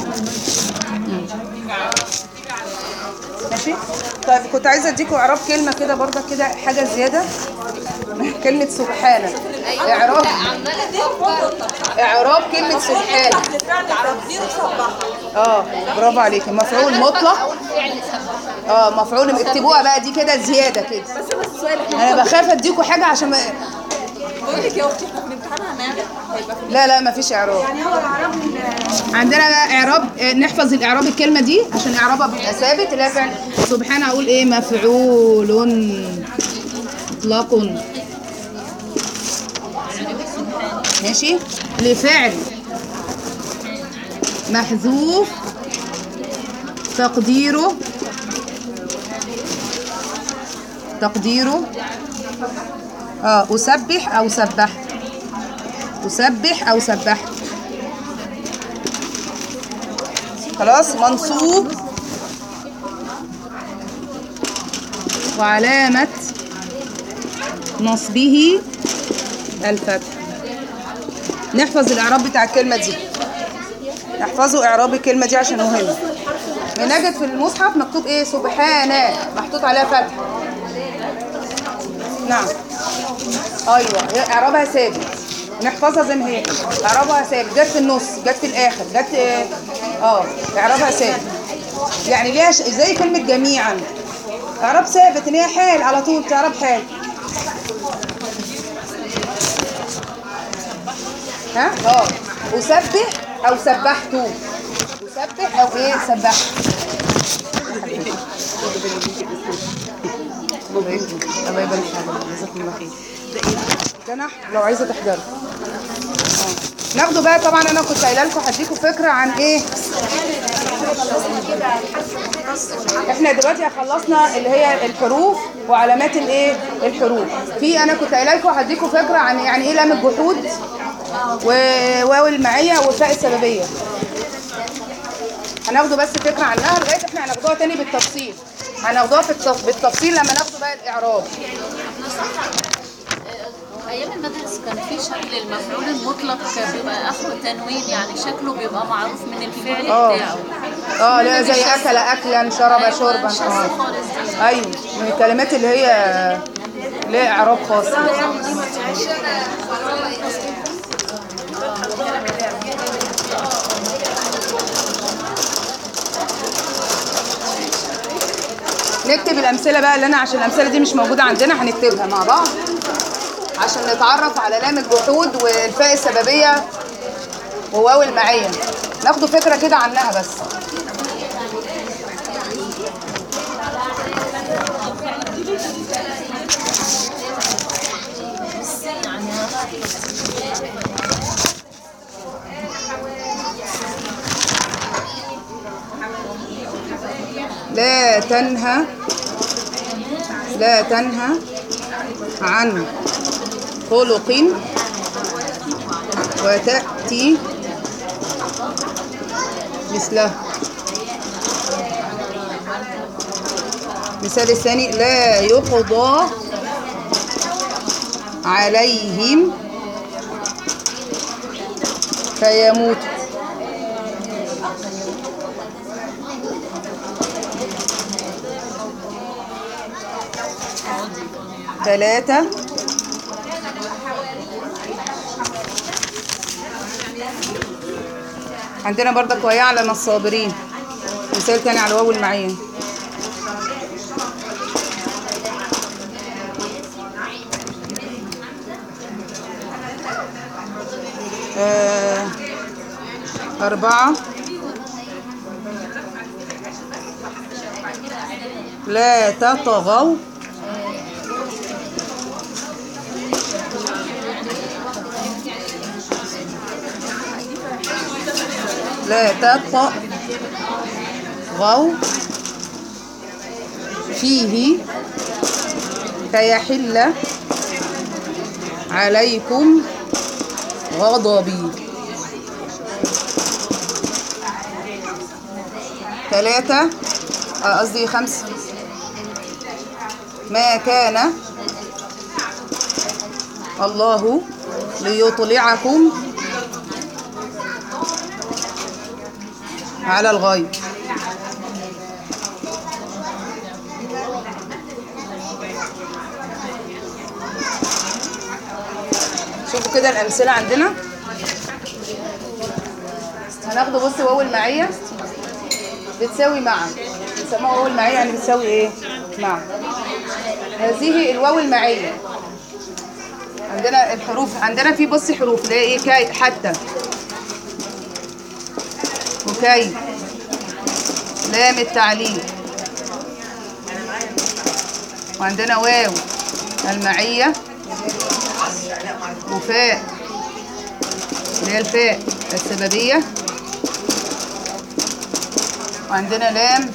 ماشي طيب كنت عايزه اديكم اعراب كلمه كده برضه كده حاجه زياده كلمه سبحانه اعراب عماله تفكر اعراب كلمه سبحانه فعل تقدير صباح اه برافو عليك مفعول مطلق فعل سبب اه مفعول اكتبوها بقى دي كده زياده كده بس بس السؤال احنا انا بخاف اديكم حاجه عشان ما... بقول لك يا اختي احنا في الامتحان هنعمل هيبقى في لا لا مفيش اعراب يعني هو العرب عندنا بقى اعراب آه، نحفظ الاعراب الكلمه دي عشان اعرابها بيبقى ثابت اللي هي فعل سبحان اقول ايه مفعول مطلق ماشي لفعل محذوف تقديره تقديره اه اسبح او سبحت اسبح او سبحت خلاص منصوب وعلامة نصبه الفتح نحفظ الإعراب بتاع الكلمة دي احفظوا إعراب الكلمة دي عشان مهمة بنجد في المصحف مكتوب إيه سبحانه محطوط عليها فتح نعم أيوة هي إعرابها ثابت نحفظها زي ما هي إعرابها ثابت جت في النص جت في الآخر جت اه إعرابها ثابت يعني ليها ش... زي كلمة جميعا اعراب ثابت ان هي حال على طول تعرب حال ها اه اسبح او سبحت اسبح او ايه سبحت الله يكرمك. الله يبارك فيك جزاكم الله خير ده نحو لو عايزه تحضري اه ناخده بقى طبعا انا كنت قايله لكم هديكم فكره عن ايه احنا دلوقتي خلصنا اللي هي الحروف وعلامات الايه الحروف في انا كنت قايله لكم هديكم فكره عن يعني ايه لام الجحود وواو المعيه والفاء السببيه هناخده بس فكره عنها لغايه احنا هناخدوها تاني بالتفصيل هناخدوها في التف... بالتفصيل لما ناخده بقى الاعراب ايام المدرسه كان في شكل المفعول المطلق بيبقى اخره تنوين يعني شكله بيبقى معروف من الفعل اه بتاعه اه لا زي اكل اكلا شرب شربا شخص اه خالص دي. ايوه من الكلمات اللي هي ليها اعراب خاص نكتب الامثله بقى اللي انا عشان الامثله دي مش موجوده عندنا هنكتبها مع بعض عشان نتعرف على لام الجحود والفاء السببيه وواو المعيه ناخدوا فكره كده عنها بس لا تنهى لا تنهى عن خلق وتأتي مثله مثال الثاني لا يقضى عليهم فيموت ثلاثة عندنا برضك ويعلم الصابرين مثال تاني على واو المعية آه أربعة لا تطغوا لا تطغوا فيه فيحل عليكم غضبي ثلاثة آه، قصدي خمسة ما كان الله ليطلعكم على الغيب شوفوا كده الأمثلة عندنا هناخده بص واو المعية بتساوي مع بنسموها واو المعية يعني بتساوي ايه؟ مع هذه الواو المعية عندنا الحروف عندنا في بصي حروف اللي هي ايه كاي حتى وكي لام التعليل وعندنا واو المعية وفاء اللي هي الفاء السببية وعندنا لام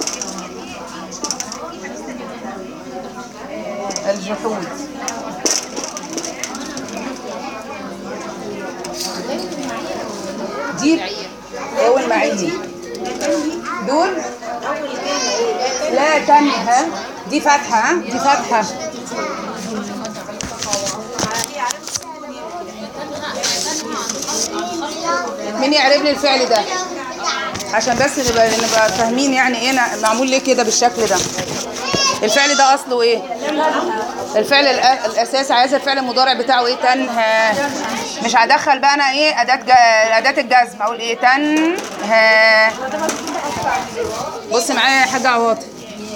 الجحود دي هو المعية دول لا تنهى دي فتحة ها؟ دي فتحة مين يعرف لي الفعل ده عشان بس نبقى نبقى فاهمين يعني ايه نا- معمول ليه كده بالشكل ده الفعل ده اصله ايه الفعل الأ- الاساسي عايز الفعل المضارع بتاعه ايه تنهى مش هدخل بقى انا ايه اداه ج... اداه الجزم اقول ايه تنهى بص معايا يا حاجه عواطف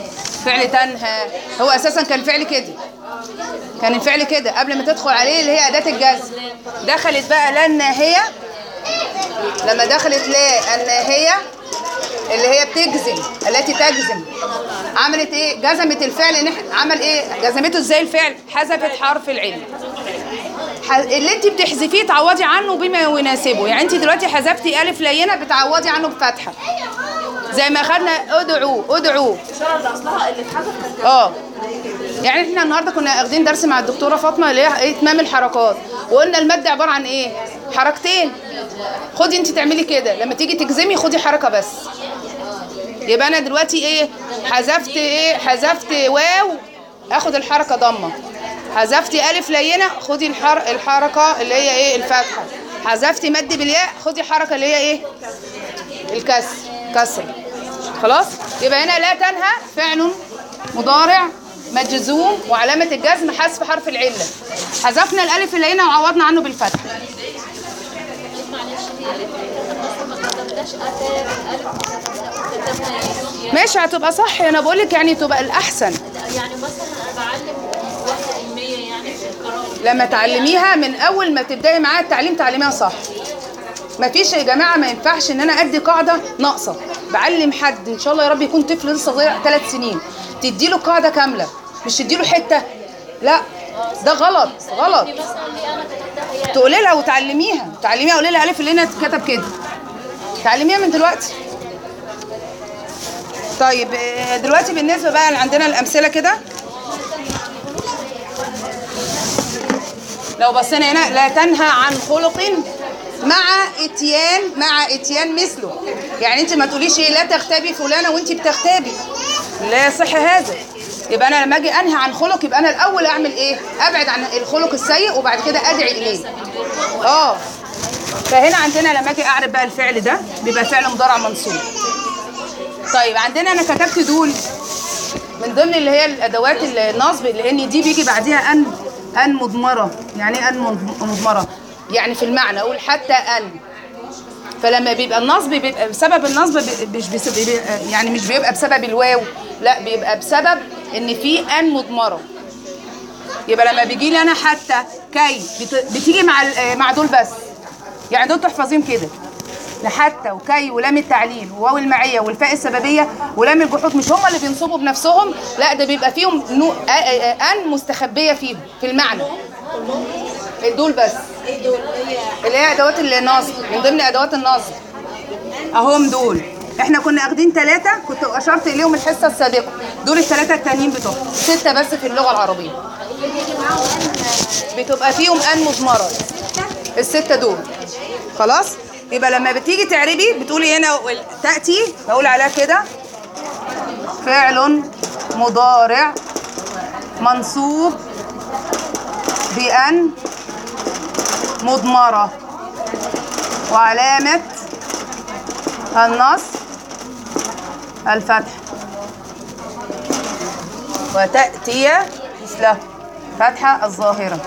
فعل تنهى هو اساسا كان فعل كده كان الفعل كده قبل ما تدخل عليه اللي هي اداه الجزم دخلت بقى لا الناهيه لما دخلت لا الناهيه اللي هي بتجزم التي تجزم عملت ايه جزمت الفعل ان إحنا- عمل ايه جزمته ازاي الفعل حذفت حرف العلم ح- اللي انت بتحذفيه تعوضي عنه بما يناسبه يعني انت دلوقتي حذفتي الف لينه بتعوضي عنه بفتحه زي ما خدنا ادعوا ادعوا اه يعني احنا النهارده كنا واخدين درس مع الدكتوره فاطمه اللي هي إيه؟ اتمام الحركات وقلنا المد عباره عن ايه حركتين خدي انت تعملي كده لما تيجي تجزمي خدي حركه بس يبقى انا دلوقتي ايه حذفت ايه حذفت واو اخد الحركه ضمه حذفت الف لينه خدي الحر... الحركه اللي هي ايه الفتحه حذفت مد بالياء خدي الحركه اللي هي ايه الكسر كسر خلاص يبقى هنا لا تنهى فعل مضارع مجزوم وعلامة الجزم حذف حرف العلة حذفنا الألف اللي هنا وعوضنا عنه بالفتح معلش هي الفكرة بس ما كتبناش أتى بالألف كتبنا إيه؟ ماشي هتبقى صح أنا بقول لك يعني تبقى الأحسن يعني مثلا أنا بعلم واحدة علمية يعني في القراءة لما تعلميها من أول ما تبدأي معاها التعليم تعلميها صح مفيش يا جماعة ما ينفعش إن أنا أدي قاعدة ناقصة بعلم حد إن شاء الله يا رب يكون طفل لسه صغير ثلاث سنين تديله قاعدة كاملة مش تديله حتة لا ده غلط غلط مثلا اللي أنا كتبتها هي تقولي لها وتعلميها تعلميها قولي لها الف اللي هنا اتكتب كده تعلميها من دلوقتي طيب آه، دلوقتي بالنسبه بقى اللي عندنا الامثله كده لو بصينا هنا لا تنهى عن خلق مع اتيان مع اتيان مثله يعني انت ما تقوليش ايه لا تغتابي فلانه وانت بتغتابي لا يصح هذا يبقى انا لما اجي انهى عن خلق يبقى انا الاول اعمل ايه ابعد عن الخلق السيء وبعد كده ادعي اليه اه فهنا عندنا لما اجي اعرف بقى الفعل ده بيبقى فعل مضارع منصوب طيب عندنا انا كتبت دول من ضمن اللي هي الادوات النصب لان دي بيجي بعديها ان ان مضمره يعني ايه ان مض- مضمره يعني في المعنى اقول حتى ان فلما بيبقى النصب بيبقى بسبب النصب بي- مش بس- بيبقى يعني مش بيبقى بسبب الواو لا بيبقى بسبب ان في ان مضمره يبقى لما بيجي لي انا حتى كي بت- بتيجي مع ال- آه، مع دول بس يعني دول تحفظيهم كده لحتى وكي ولام التعليل وواو المعيه والفاء السببيه ولام الجحود مش هم اللي بينصبوا بنفسهم لا ده بيبقى فيهم نو آ- آ- آ- ان مستخبيه فيهم في المعنى دول بس اللي هي ادوات النصب من ضمن ادوات النصب اهم دول احنا كنا اخدين ثلاثه كنت اشرت اليهم الحصه السابقه دول الثلاثه التانيين بتوعهم سته بس في اللغه العربيه بتبقى فيهم ان مضمره السته دول خلاص يبقى لما بتيجي تعربي بتقولي هنا وال- تاتي بقول عليها كده فعل مضارع منصوب بأن مضمرة وعلامة النصب الفتح وتأتي مثله فتحة الظاهرة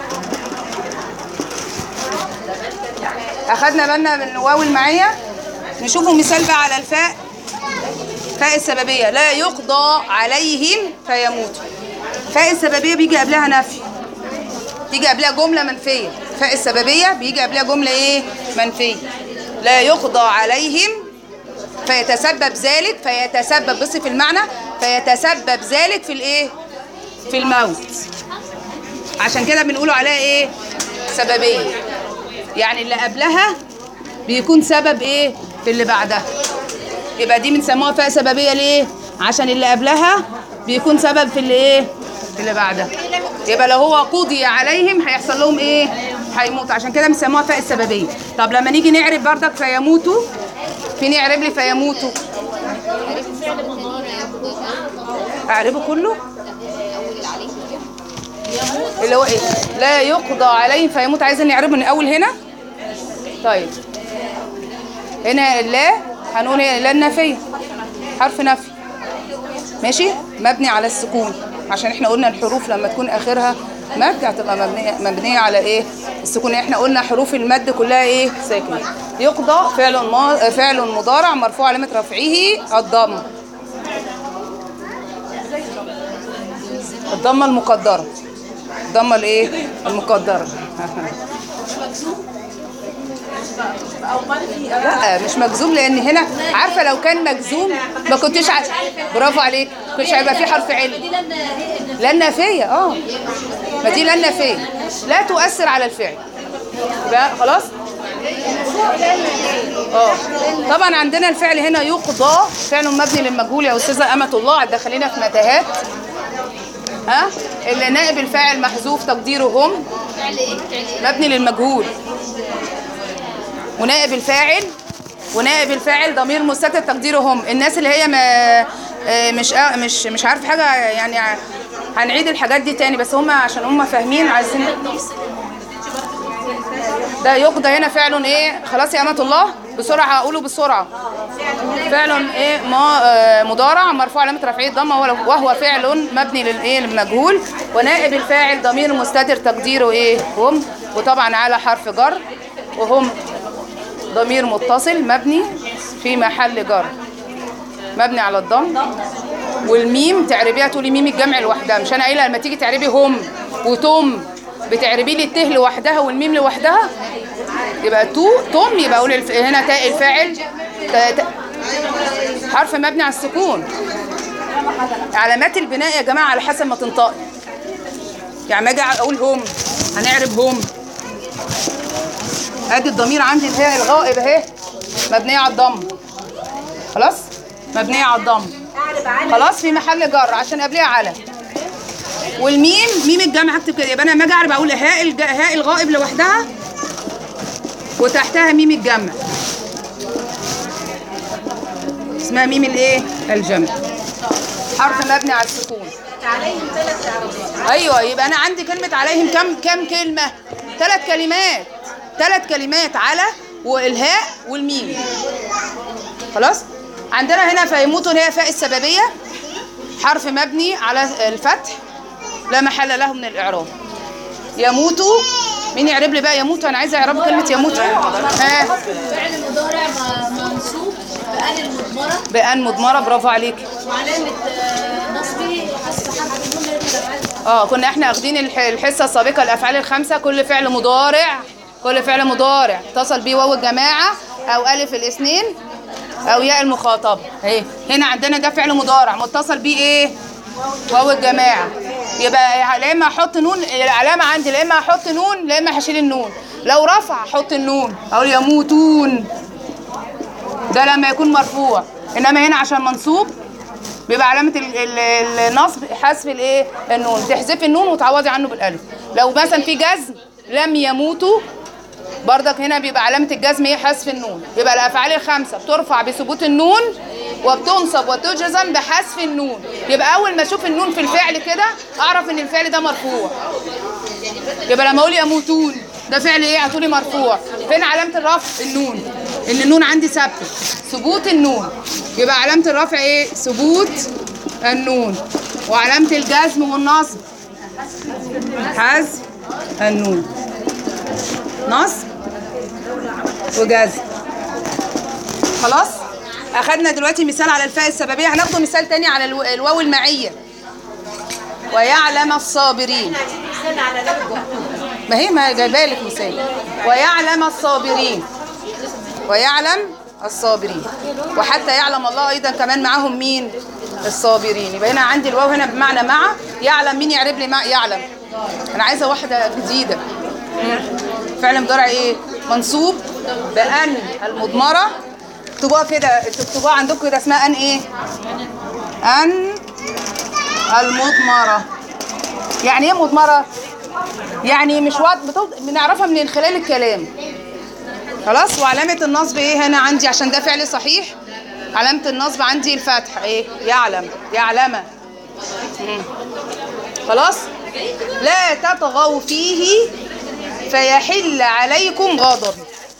أخدنا بالنا من واو المعية نشوفوا مثال بقى على الفاء فاء السببية لا يقضى عليهم فيموتوا فاء السببية بيجي قبلها نفي تيجي قبلها جملة منفية فاء السببية بيجي قبلها جملة ايه منفية لا يقضى عليهم فيتسبب ذلك فيتسبب بصي في المعنى فيتسبب ذلك في الايه في الموت عشان كده بنقولوا عليها ايه سببية يعني اللي قبلها بيكون سبب ايه في اللي بعدها يبقى دي بنسموها فاء سببية ليه عشان اللي قبلها بيكون سبب في اللي ايه في اللي بعدها يبقى لو هو قضي عليهم هيحصل لهم ايه هيموتوا عشان كده بنسموها فاء السببية طب لما نيجي نعرف بردك فيموتوا فين يعرب لي فيموتوا اعربه كله اللي هو ايه لا يقضى عليهم فيموت عايزين نعربه من اول هنا طيب هنا لا هنقول هنا لا النافيه حرف نفي ماشي مبني على السكون عشان احنا قلنا الحروف لما تكون اخرها مد هتبقى مبنيه مبنيه على ايه السكون احنا قلنا حروف المد كلها ايه ساكنه يقضى فعل ما فعل مضارع مرفوع علامه رفعه الضم الضمه المقدره الضمه الايه المقدره لا مش مجزوم لان هنا عارفه لو كان مجزوم ما كنتش ع... برافو عليك كنتش هيبقى في حرف علم لا النافيه اه ما دي لا النافيه لا تؤثر على الفعل بقى خلاص اه طبعا عندنا الفعل هنا يقضى فعل مبني للمجهول يا استاذه امه الله هتدخلينا في متاهات ها اللي نائب الفاعل محذوف تقديره هم فعل ايه؟ فعل ايه؟ مبني للمجهول ونائب الفاعل ونائب الفاعل ضمير مستتر تقديره هم الناس اللي هي ما آه، مش آه، مش مش عارف حاجه يعني ع- هنعيد الحاجات دي تاني بس هم عشان هم فاهمين عايزين ده يقضى هنا فعل ايه خلاص يا امه الله بسرعه اقوله بسرعه فعل ايه ما آه، مضارع مرفوع علامه رفعه ضمه وهو- وهو فعل مبني للايه للمجهول ونائب الفاعل ضمير مستتر تقديره ايه هم وطبعا على حرف جر وهم ضمير متصل مبني في محل جر مبني على الضم والميم تعربيها تقولي ميم الجمع لوحدها مش انا قايله لما تيجي تعربي هم وتم بتعربي لي الته لوحدها والميم لوحدها يبقى تو تم يبقى اقول الف... هنا تاء الفاعل تا... تا... حرف مبني على السكون علامات البناء يا جماعه على حسب ما تنطقي يعني ما اجي اقول هم هنعرب هم ادي الضمير عندي اللي هي الغائب اهي مبنيه على الضم خلاص مبنيه على الضم خلاص في محل جر عشان قبلها على والميم ميم الجمع هكتب كده يبقى انا لما اجي اعرب اقول هاء الج... هاء الغائب لوحدها وتحتها ميم الجمع اسمها ميم الايه الجمع حرف مبني على السكون عليهم ثلاث تعرفات ايوه يبقى انا عندي كلمه عليهم كم كم كلمه ثلاث كلمات ثلاث كلمات على والهاء والميم خلاص عندنا هنا فيموت اللي هي فاء السببيه حرف مبني على الفتح لا محل له من الاعراب يموت مين يعرب لي بقى يموت انا عايزه اعراب كلمه يموت ها فعل مضارع م- منصوب بأن المضمرة بان مضمره برافو عليك وعلامة آه، نصبه حذف حرف النون من الأفعال اه كنا احنا واخدين الح- الحصه السابقه الافعال الخمسه كل فعل مضارع كل فعل مضارع اتصل بيه واو الجماعه او الف الاثنين او ياء المخاطبه اهي هنا عندنا ده فعل مضارع متصل بيه ايه واو الجماعه يبقى لا اما احط نون العلامه عندي لا اما احط نون لا اما هشيل النون لو رفع احط النون اقول يموتون ده لما يكون مرفوع انما هنا عشان منصوب بيبقى علامة ال- ال- النصب حذف الايه؟ النون، تحذفي النون وتعوضي عنه بالالف. لو مثلا في جزم لم يموتوا برضك هنا بيبقى علامة الجزم ايه؟ حذف النون. يبقى الافعال الخمسة بترفع بثبوت النون وبتنصب وتجزم بحذف النون. يبقى اول ما اشوف النون في الفعل كده اعرف ان الفعل ده مرفوع. يبقى لما اقول يموتون ده فعل ايه هتقولي مرفوع فين علامه الرفع النون ان النون عندي ثابته ثبوت النون يبقى علامه الرفع ايه ثبوت النون وعلامه الجزم والنصب حذف النون نصب وجزم خلاص اخدنا دلوقتي مثال على الفاء السببيه هناخده مثال تاني على الو- الواو المعيه ويعلم الصابرين استنى على لفظ ما هي ما جايبه لك مثال ويعلم الصابرين ويعلم الصابرين وحتى يعلم الله ايضا كمان معاهم مين الصابرين يبقى هنا عندي الواو هنا بمعنى مع يعلم مين يعرب لي مع يعلم انا عايزه واحده جديده مم. فعل مضارع ايه منصوب بان المضمره اكتبوها كده تكتبوها عندكم كده اسمها ان ايه ان المضمره يعني ايه مضمره يعني مش وقت بتوض... بنعرفها من خلال الكلام خلاص وعلامة النصب ايه هنا عندي عشان ده فعل صحيح علامة النصب عندي الفتح ايه يعلم يعلم مم. خلاص لا تطغوا فيه فيحل عليكم غضب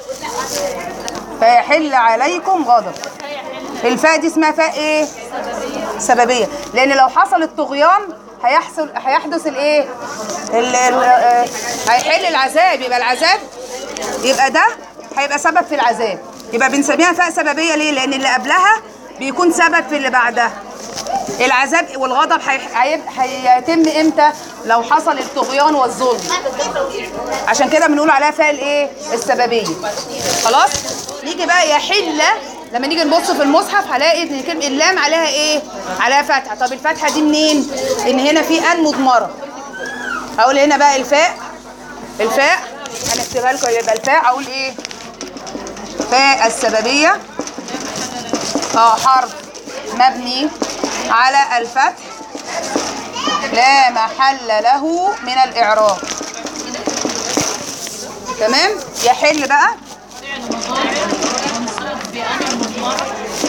فيحل عليكم غضب الفاء دي اسمها فاء ايه سببيه لان لو حصل الطغيان هيحصل هيحدث الايه ال- ال- آه، هيحل العذاب يبقى العذاب يبقى ده هيبقى سبب في العذاب يبقى بنسميها فاء سببيه ليه لان اللي قبلها بيكون سبب في اللي بعدها العذاب والغضب هي- هيب- هيتم امتى لو حصل الطغيان والظلم عشان كده بنقول عليها فاء الايه السببيه خلاص نيجي بقى يحل لما نيجي نبص في المصحف هلاقي ان كلمه اللام عليها ايه عليها فتحه طب الفتحه دي منين ان هنا في ان مضمره هقول هنا بقى الفاء الفاء هنكتبها لكم يبقى الفاء اقول ايه فاء السببيه اه حرف مبني على الفتح لا محل له من الإعراب تمام يحل بقى فعل مضارع منصوب بأن المضمرة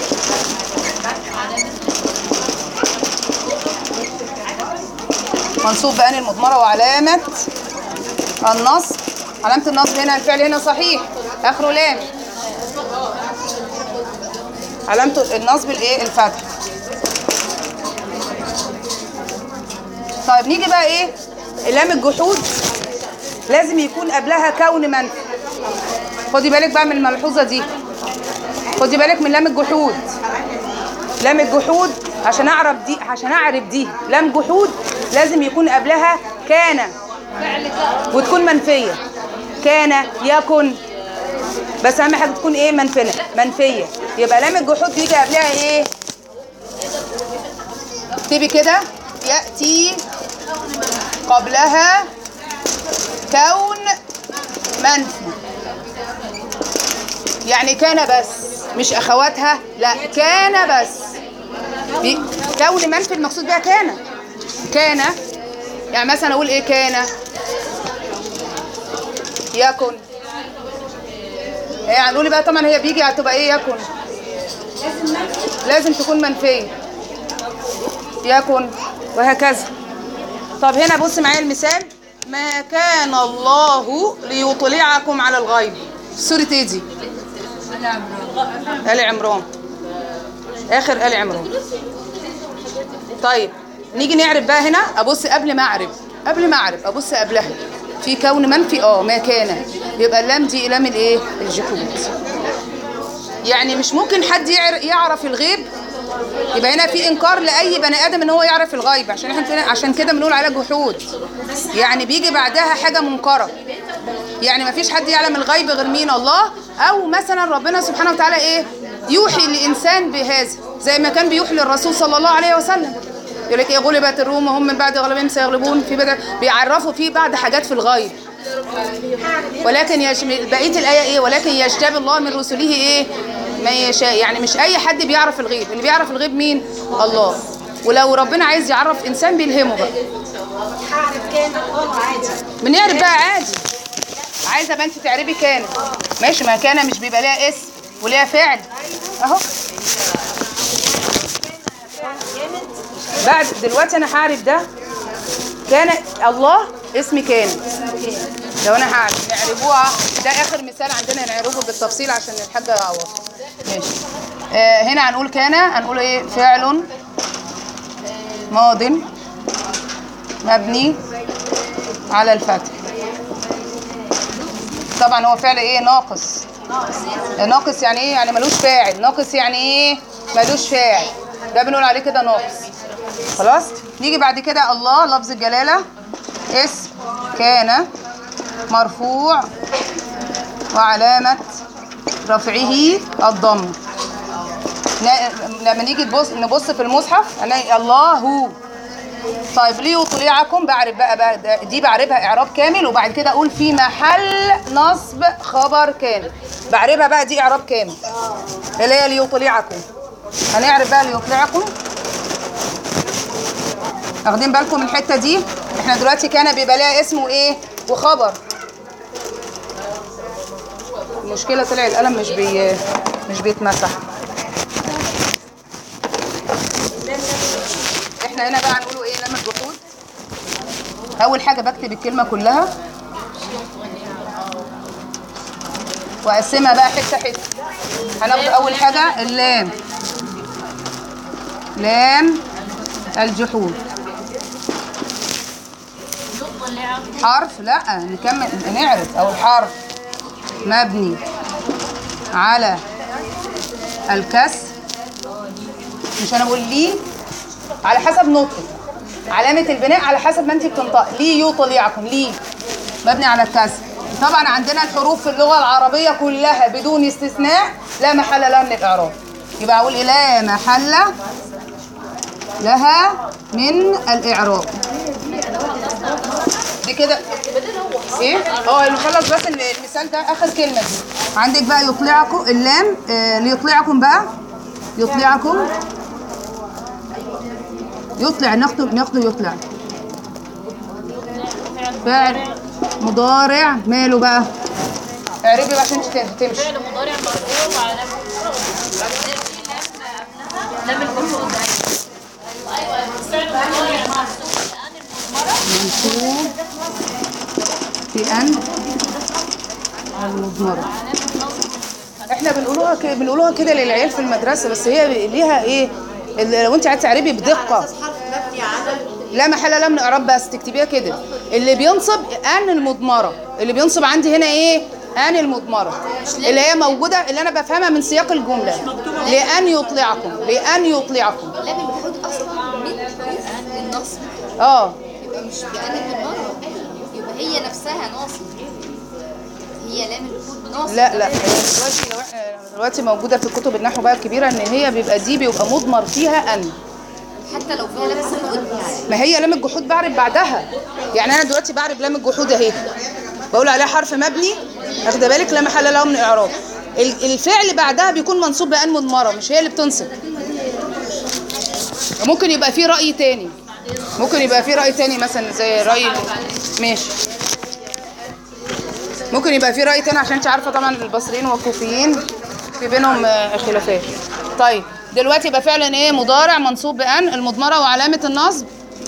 منصوب بأن المضمرة وعلامة النصب علامة النصب هنا الفعل هنا صحيح آخره لام علامة النصب الايه الفتح طيب نيجي بقى ايه لام الجحود لازم يكون قبلها كون منفي خدي بالك بقى من الملحوظة دي خدي بالك من لام الجحود لام الجحود عشان اعرف دي عشان اعرف دي لام جحود لازم يكون قبلها كان وتكون منفيه كان يكن بس اهم حاجه تكون ايه منفيه منفيه يبقى لام الجحود بيجي قبلها ايه اكتبي كده ياتي قبلها كون منفي يعني كان بس مش اخواتها لا كان بس بي- كون منفي المقصود بها كان كان يعني مثلا اقول ايه كان يكن يعني قولي بقى طبعا هي بيجي هتبقى ايه يكن لازم تكون منفيه يكن وهكذا طب هنا بص معايا المثال ما كان الله ليطلعكم على الغيب سورة ايه دي؟ آل عمران آخر آل عمران طيب نيجي نعرف بقى هنا أبص قبل ما أعرف قبل ما أعرف أبص قبلها في كون منفي اه ما كان يبقى اللام دي لام الايه الجحود يعني مش ممكن حد يعر- يعرف الغيب يبقى هنا في انكار لاي بني ادم ان هو يعرف الغيب عشان احنا كده- عشان كده بنقول عليها جحود يعني بيجي بعدها حاجه منكره يعني ما فيش حد يعلم الغيب غير مين الله او مثلا ربنا سبحانه وتعالى ايه يوحي لانسان بهذا زي ما كان بيوحي للرسول صلى الله عليه وسلم يقول لك ايه غلبت الروم وهم من بعد غلبهم سيغلبون في بدر بيعرفوا فيه بعض حاجات في الغيب ولكن يش... بقيه الايه ايه ولكن يجتبي الله من رسله ايه ما يشاء يعني مش اي حد بيعرف الغيب اللي بيعرف الغيب مين الله ولو ربنا عايز يعرف انسان بيلهمه بقى هعرف كان اه عادي بنعرف بقى عادي عايزه بنت تعربي كان ماشي ما كان مش بيبقى ليها اسم وليها فعل اهو بعد دلوقتي انا هعرف ده كان الله اسم كان لو انا هعرف نعربوها ده اخر مثال عندنا نعربه بالتفصيل عشان الحاج يعوض ماشي آه هنا هنقول كان هنقول ايه فعل ماض مبني على الفتح طبعا هو فعل ايه ناقص ناقص يعني ايه يعني ملوش فاعل ناقص يعني ايه ملوش فاعل ده بنقول عليه كده ناقص خلاص نيجي بعد كده الله لفظ الجلاله اسم كان مرفوع وعلامه رفعه الضم ن- لما نيجي تبص نبص في المصحف هنلاقي الله طيب ليه يطلعكم بعرف بقى, بقى ده- دي بعرفها اعراب كامل وبعد كده اقول في محل نصب خبر كامل بعرفها بقى دي اعراب كامل اللي هي ليطلعكم هنعرف بقى ليطلعكم واخدين بالكم من الحته دي احنا دلوقتي كان بيبقى لها اسم وايه وخبر المشكله طلع القلم مش بي مش بيتمسح احنا هنا بقى هنقوله ايه لما الجحود اول حاجه بكتب الكلمه كلها واقسمها بقى حته حته هناخد اول حاجه اللام لام الجحود حرف لا نكمل نعرف اول حرف مبني على الكسر مش انا بقول ليه على حسب نطقك علامة البناء على حسب ما انت بتنطق ليه يطلعكم ليه مبني على الكسر طبعا عندنا الحروف في اللغة العربية كلها بدون استثناء لا محل لها من الإعراب يبقى أقول إيه؟ لا محل لها من الإعراب دي كده ايه اه نخلص بس المثال ده اخر كلمه دي عندك بقى يطلعكم اللام آه ليطلعكم بقى يطلعكم يطلع ناخده ناخده يطلع فعل مضارع ماله بقى اعربي بقى عشان انت تمشي فعل مضارع مرفوع وعلامة لام الجحود ايوه فعل مضارع منصوب الان المضمره منصوب في ان المضمره احنا بنقولوها كده بنقولوها كده للعيال في المدرسه بس هي ليها ايه اللي لو انت عايزه تعربي بدقه حرف مبني على لا محل لها من اعراب بس تكتبيها كده اللي بينصب ان المضمره اللي بينصب عندي هنا ايه ان المضمره اللي هي موجوده اللي انا بفهمها من سياق الجمله لان يطلعكم لان يطلعكم لام الجحود اصلا من حروف النصب اه يبقى مش بأن المضمرة يبقى هي نفسها ناصب هي لام الجحود ناصب لا لا هي دلوقتي لو احنا دلوقتي موجوده في كتب النحو بقى الكبيره ان هي بيبقى دي بيبقى مضمر فيها ان حتى لو فيها لام الجحود ما هي لام الجحود بعرف بعدها يعني انا دلوقتي بعرف لام الجحود اهي بقول عليها حرف مبني واخده بالك لا محل له من الاعراب ال- الفعل بعدها بيكون منصوب بان مضمره مش هي اللي بتنصب ممكن يبقى في راي تاني ممكن يبقى في راي تاني مثلا زي راي ماشي ممكن يبقى في راي تاني عشان انت عارفه طبعا البصريين والكوفيين في بينهم آه، خلافات طيب دلوقتي يبقى فعلا ايه مضارع منصوب بان المضمره وعلامه النصب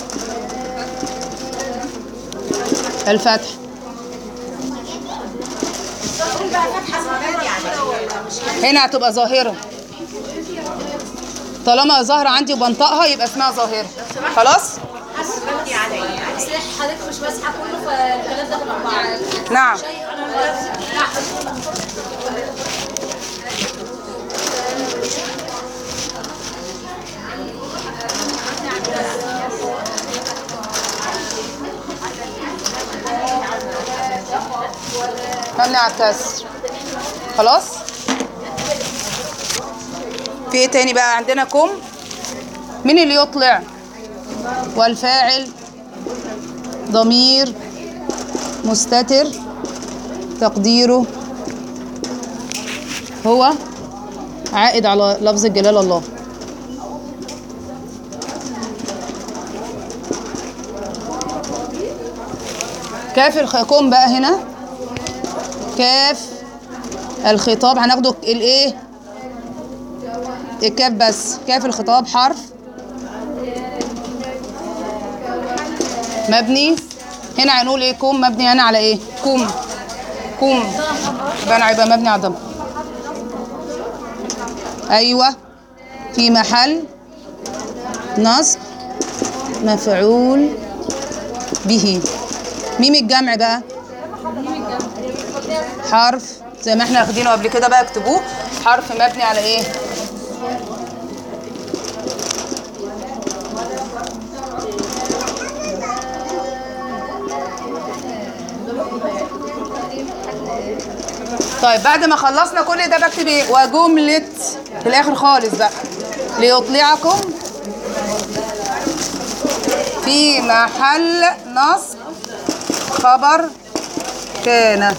الفتح هنا هتبقى ظاهره طالما ظاهره عندي وبنطقها يبقى اسمها ظاهره خلاص مبني على ايه حضرتك مش ماسحه كله فالكلام ده بالاربعه نعم مبني على الكسر خلاص في ايه تاني بقى عندنا كم مين اللي يطلع والفاعل ضمير مستتر تقديره هو عائد على لفظ الجلال الله كاف الخيكون بقى هنا كاف الخطاب هناخده الايه الكاف بس كاف الخطاب حرف مبني هنا هنقول ايه كوم مبني هنا على ايه كوم كوم يبقى انا هيبقى مبني على الضم ايوه في محل نصب مفعول به ميم الجمع بقى حرف زي ما احنا واخدينه قبل كده بقى اكتبوه حرف مبني على ايه طيب بعد ما خلصنا كل ده بكتب ايه وجملة في الاخر خالص بقى ليطلعكم في محل نصب خبر كان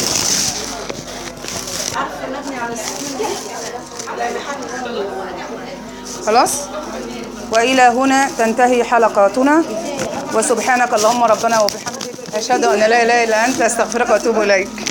خلاص والى هنا تنتهي حلقاتنا وسبحانك اللهم ربنا وبحمدك اشهد ان لا اله الا انت استغفرك واتوب اليك